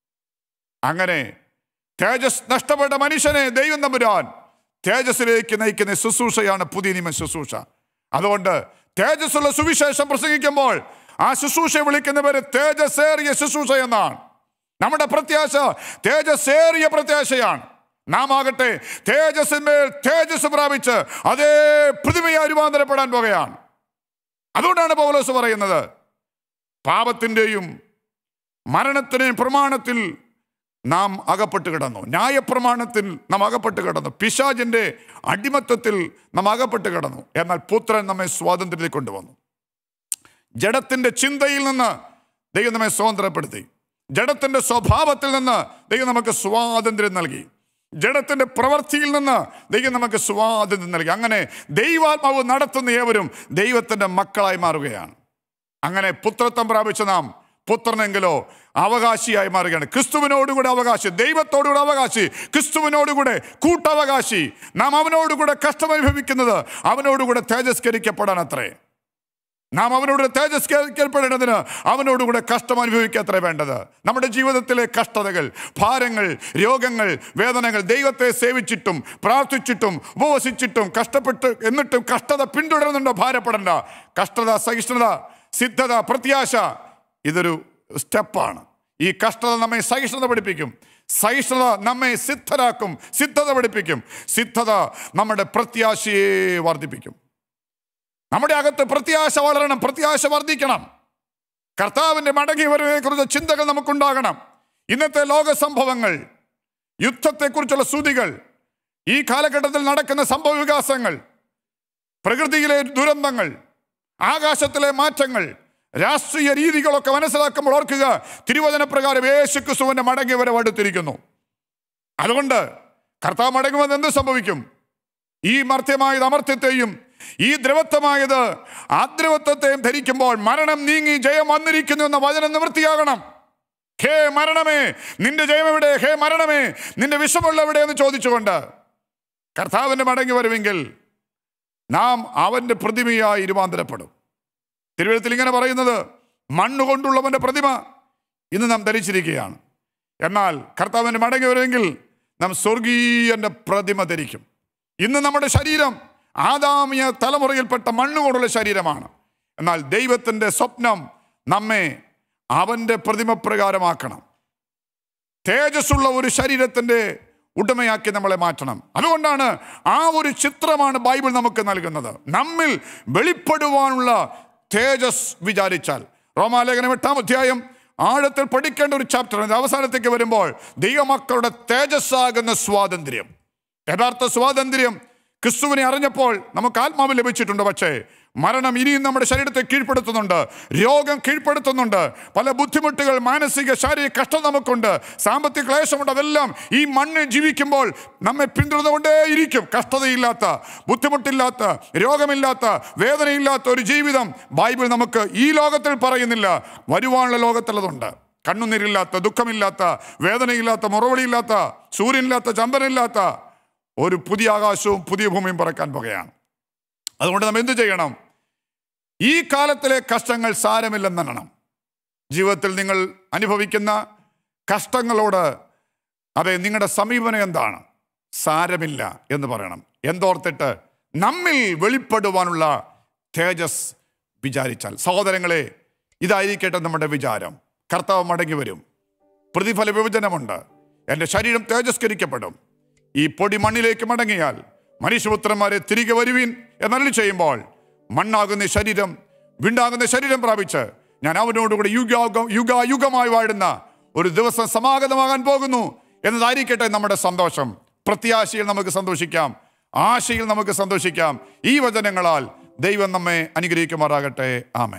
[SPEAKER 1] അങ്ങനെ തേജസ് നഷ്ടപ്പെട്ട മനുഷ്യനെ ദൈവം തമ്പുരാൻ തേജസ്സിലേക്ക് നയിക്കുന്ന ശുശ്രൂഷയാണ് പുതിയ നിയമ ശുശ്രൂഷ അതുകൊണ്ട് തേജസ്സുള്ള സുവിശേഷം പ്രസംഗിക്കുമ്പോൾ ആ ശുശ്രൂഷയെ വിളിക്കുന്നവര് തേജസ്സേറിയ ശുശ്രൂഷ എന്നാണ് നമ്മുടെ പ്രത്യാശ തേജസ്സേറിയ പ്രത്യാശയാണ് നാം ആകട്ടെ തേജസ്സിന്മേൽ തേജസ് പ്രാപിച്ച് അതേ പൃഥിവിയായി രൂപാന്തരപ്പെടാൻ പോകുകയാണ് അതുകൊണ്ടാണ് പൗലോസ് പറയുന്നത് പാപത്തിൻ്റെയും മരണത്തിൻ്റെയും പ്രമാണത്തിൽ നാം അകപ്പെട്ട് കിടന്നു ന്യായപ്രമാണത്തിൽ നാം അകപ്പെട്ട് കിടന്നു പിശാജിന്റെ അടിമത്വത്തിൽ നാം അകപ്പെട്ട് കിടന്നു എന്നാൽ പുത്രൻ നമ്മെ സ്വാതന്ത്ര്യത്തിൽ കൊണ്ടുവന്നു ജഡത്തിന്റെ ചിന്തയിൽ നിന്ന് ദൈവം നമ്മെ സ്വാതന്ത്ര്യപ്പെടുത്തി ജഡത്തിന്റെ സ്വഭാവത്തിൽ നിന്ന് ദൈവം നമുക്ക് സ്വാതന്ത്ര്യം നൽകി ജഡത്തിന്റെ പ്രവൃത്തിയിൽ നിന്ന് ദൈവം നമുക്ക് സ്വാതന്ത്ര്യം നൽകി അങ്ങനെ ദൈവാത്മാവ് നടത്തുന്ന ഏവരും ദൈവത്തിന്റെ മക്കളായി മാറുകയാണ് അങ്ങനെ പുത്രത്വം പ്രാപിച്ച നാം പുത്രനെങ്കിലോ അവകാശിയായി മാറുകയാണ് ക്രിസ്തുവിനോടുകൂടെ അവകാശി ദൈവത്തോടുകൂടെ അവകാശി ക്രിസ്തുവിനോടുകൂടെ കൂട്ടവകാശി നാം അവനോടുകൂടെ കഷ്ടമനുഭവിക്കുന്നത് അവനോടുകൂടെ തേജസ്കരിക്കപ്പെടാൻ അത്രേ നാം അവനോട് തേജസ്കരിക്കപ്പെടേണ്ടതിന് അവനോടുകൂടെ കഷ്ടം അനുഭവിക്കത്രേ വേണ്ടത് നമ്മുടെ ജീവിതത്തിലെ കഷ്ടതകൾ ഭാരങ്ങൾ രോഗങ്ങൾ വേദനകൾ ദൈവത്തെ സേവിച്ചിട്ടും പ്രാർത്ഥിച്ചിട്ടും ഉപവസിച്ചിട്ടും കഷ്ടപ്പെട്ട് എന്നിട്ടും കഷ്ടത പിന്തുടരുന്നുണ്ടോ ഭാരപ്പെടേണ്ട കഷ്ടത സഹിഷ്ണുത സിദ്ധത പ്രത്യാശ ഇതൊരു സ്റ്റെപ്പാണ് ഈ കഷ്ടത നമ്മെ സഹിഷ്ണുത പഠിപ്പിക്കും സഹിഷ്ണുത നമ്മെ സിദ്ധരാക്കും സിദ്ധത പഠിപ്പിക്കും സിദ്ധത നമ്മുടെ പ്രത്യാശയെ വർദ്ധിപ്പിക്കും നമ്മുടെ അകത്ത് പ്രത്യാശ വളരണം പ്രത്യാശ വർദ്ധിക്കണം കർത്താവിൻ്റെ മടങ്ങി വരവിനെ കുറിച്ച് ചിന്തകൾ നമുക്കുണ്ടാകണം ഇന്നത്തെ ലോക സംഭവങ്ങൾ യുദ്ധത്തെക്കുറിച്ചുള്ള സ്തുതികൾ ഈ കാലഘട്ടത്തിൽ നടക്കുന്ന സംഭവ വികാസങ്ങൾ പ്രകൃതിയിലെ ദുരന്തങ്ങൾ ആകാശത്തിലെ മാറ്റങ്ങൾ രാഷ്ട്രീയ രീതികളൊക്കെ മനസ്സിലാക്കുമ്പോൾ ഓർക്കുക തിരുവചന പ്രകാരം യേശു ക്രിസ്തുവിന്റെ മടങ്ങി വരവ് അടുത്തിരിക്കുന്നു അതുകൊണ്ട് കർത്താവ് മടങ്ങുമെന്ന് എന്ത് സംഭവിക്കും ഈ മർത്യമായത് അമർത്യത്തെയും ഈ ദ്രവത്വമായത് ആദ്രവത്വത്തെയും ധരിക്കുമ്പോൾ മരണം നീങ്ങി ജയം വന്നിരിക്കുന്നു എന്ന വചനം നിവൃത്തിയാകണം ഹേ മരണമേ നിന്റെ ജയം എവിടെ ഹേ മരണമേ നിന്റെ വിഷമുള്ള എവിടെ എന്ന് ചോദിച്ചുകൊണ്ട് കർത്താവിന്റെ മടങ്ങി വരുമെങ്കിൽ നാം അവന്റെ പ്രതിമയായി രൂപാന്തരപ്പെടും തിരുവഴുത്തിൽ ഇങ്ങനെ പറയുന്നത് മണ്ണുകൊണ്ടുള്ളവന്റെ പ്രതിമ ഇന്ന് നാം ധരിച്ചിരിക്കുകയാണ് എന്നാൽ കർത്താവിന്റെ മടങ്ങി വരുമെങ്കിൽ നാം സ്വർഗീയന്റെ പ്രതിമ ധരിക്കും ഇന്ന് നമ്മുടെ ശരീരം ആദാമിയ തലമുറയിൽപ്പെട്ട മണ്ണുകൊണ്ടുള്ള ശരീരമാണ് എന്നാൽ ദൈവത്തിൻ്റെ സ്വപ്നം നമ്മെ അവൻ്റെ പ്രതിമപ്രകാരമാക്കണം തേജസ്സുള്ള ഒരു ശരീരത്തിൻ്റെ ഉടമയാക്കി നമ്മളെ മാറ്റണം അതുകൊണ്ടാണ് ആ ഒരു ചിത്രമാണ് ബൈബിൾ നമുക്ക് നൽകുന്നത് നമ്മിൽ വെളിപ്പെടുവാനുള്ള തേജസ് വിചാരിച്ചാൽ റോമാലേഖനം എട്ടാം അധ്യായം ആഴത്തിൽ പഠിക്കേണ്ട ഒരു ചാപ്റ്റർ അവസാനത്തേക്ക് വരുമ്പോൾ ദൈവമക്കളുടെ തേജസ്സാകുന്ന സ്വാതന്ത്ര്യം യഥാർത്ഥ സ്വാതന്ത്ര്യം ക്രിസ്തുവിനെ അറിഞ്ഞപ്പോൾ നമുക്ക് ആത്മാവ് ലഭിച്ചിട്ടുണ്ട് പക്ഷേ മരണം ഇനിയും നമ്മുടെ ശരീരത്തെ കീഴ്പ്പെടുത്തുന്നുണ്ട് രോഗം കീഴ്പ്പെടുത്തുന്നുണ്ട് പല ബുദ്ധിമുട്ടുകൾ മാനസിക ശാരീരിക കഷ്ടം നമുക്കുണ്ട് സാമ്പത്തിക ക്ലേശമുണ്ട് അതെല്ലാം ഈ മണ്ണിൽ ജീവിക്കുമ്പോൾ നമ്മെ പിന്തുടർന്നുകൊണ്ടേയിരിക്കും കഷ്ടതയില്ലാത്ത ബുദ്ധിമുട്ടില്ലാത്ത രോഗമില്ലാത്ത വേദനയില്ലാത്ത ഒരു ജീവിതം ബൈബിൾ നമുക്ക് ഈ ലോകത്തിൽ പറയുന്നില്ല വരുവാനുള്ള ലോകത്തുള്ളതുണ്ട് കണ്ണുനീരില്ലാത്ത ദുഃഖമില്ലാത്ത വേദനയില്ലാത്ത മുറവിളിയില്ലാത്ത സൂര്യനില്ലാത്ത ചന്ദ്രനില്ലാത്ത ഒരു പുതിയ ആകാശവും പുതിയ ഭൂമിയും പറക്കാൻ പോകുകയാണ് അതുകൊണ്ട് നാം എന്ത് ചെയ്യണം ഈ കാലത്തിലെ കഷ്ടങ്ങൾ സാരമില്ലെന്നെണ്ണണം ജീവിതത്തിൽ നിങ്ങൾ അനുഭവിക്കുന്ന കഷ്ടങ്ങളോട് അതെ നിങ്ങളുടെ സമീപനം എന്താണ് സാരമില്ല എന്ന് പറയണം എന്തോർത്തിട്ട് നമ്മിൽ വെളിപ്പെടുവാനുള്ള തേജസ് വിചാരിച്ചാൽ സഹോദരങ്ങളെ ഇതായിരിക്കട്ടെ നമ്മുടെ വിചാരം കർത്താവ് മടങ്ങി വരും പ്രതിഫല വിഭജനമുണ്ട് എൻ്റെ ശരീരം തേജസ്കരിക്കപ്പെടും ഈ പൊടി മണ്ണിലേക്ക് മടങ്ങിയാൽ മനുഷ്യപുത്രന്മാരെ തിരികെ വരുവീൻ എന്നരളി ചെയ്യുമ്പോൾ മണ്ണാകുന്ന ശരീരം വിണ്ടാകുന്ന ശരീരം പ്രാപിച്ച് ഞാൻ അവനോടുകൂടി യുഗായുഗം യുഗായുഗമായി വാഴുന്ന ഒരു ദിവസം സമാഗതമാകാൻ പോകുന്നു എന്നതായിരിക്കട്ടെ നമ്മുടെ സന്തോഷം പ്രത്യാശയിൽ നമുക്ക് സന്തോഷിക്കാം ആശയിൽ നമുക്ക് സന്തോഷിക്കാം ഈ വചനങ്ങളാൽ ദൈവം നമ്മെ അനുഗ്രഹിക്കുമാറാകട്ടെ ആമേ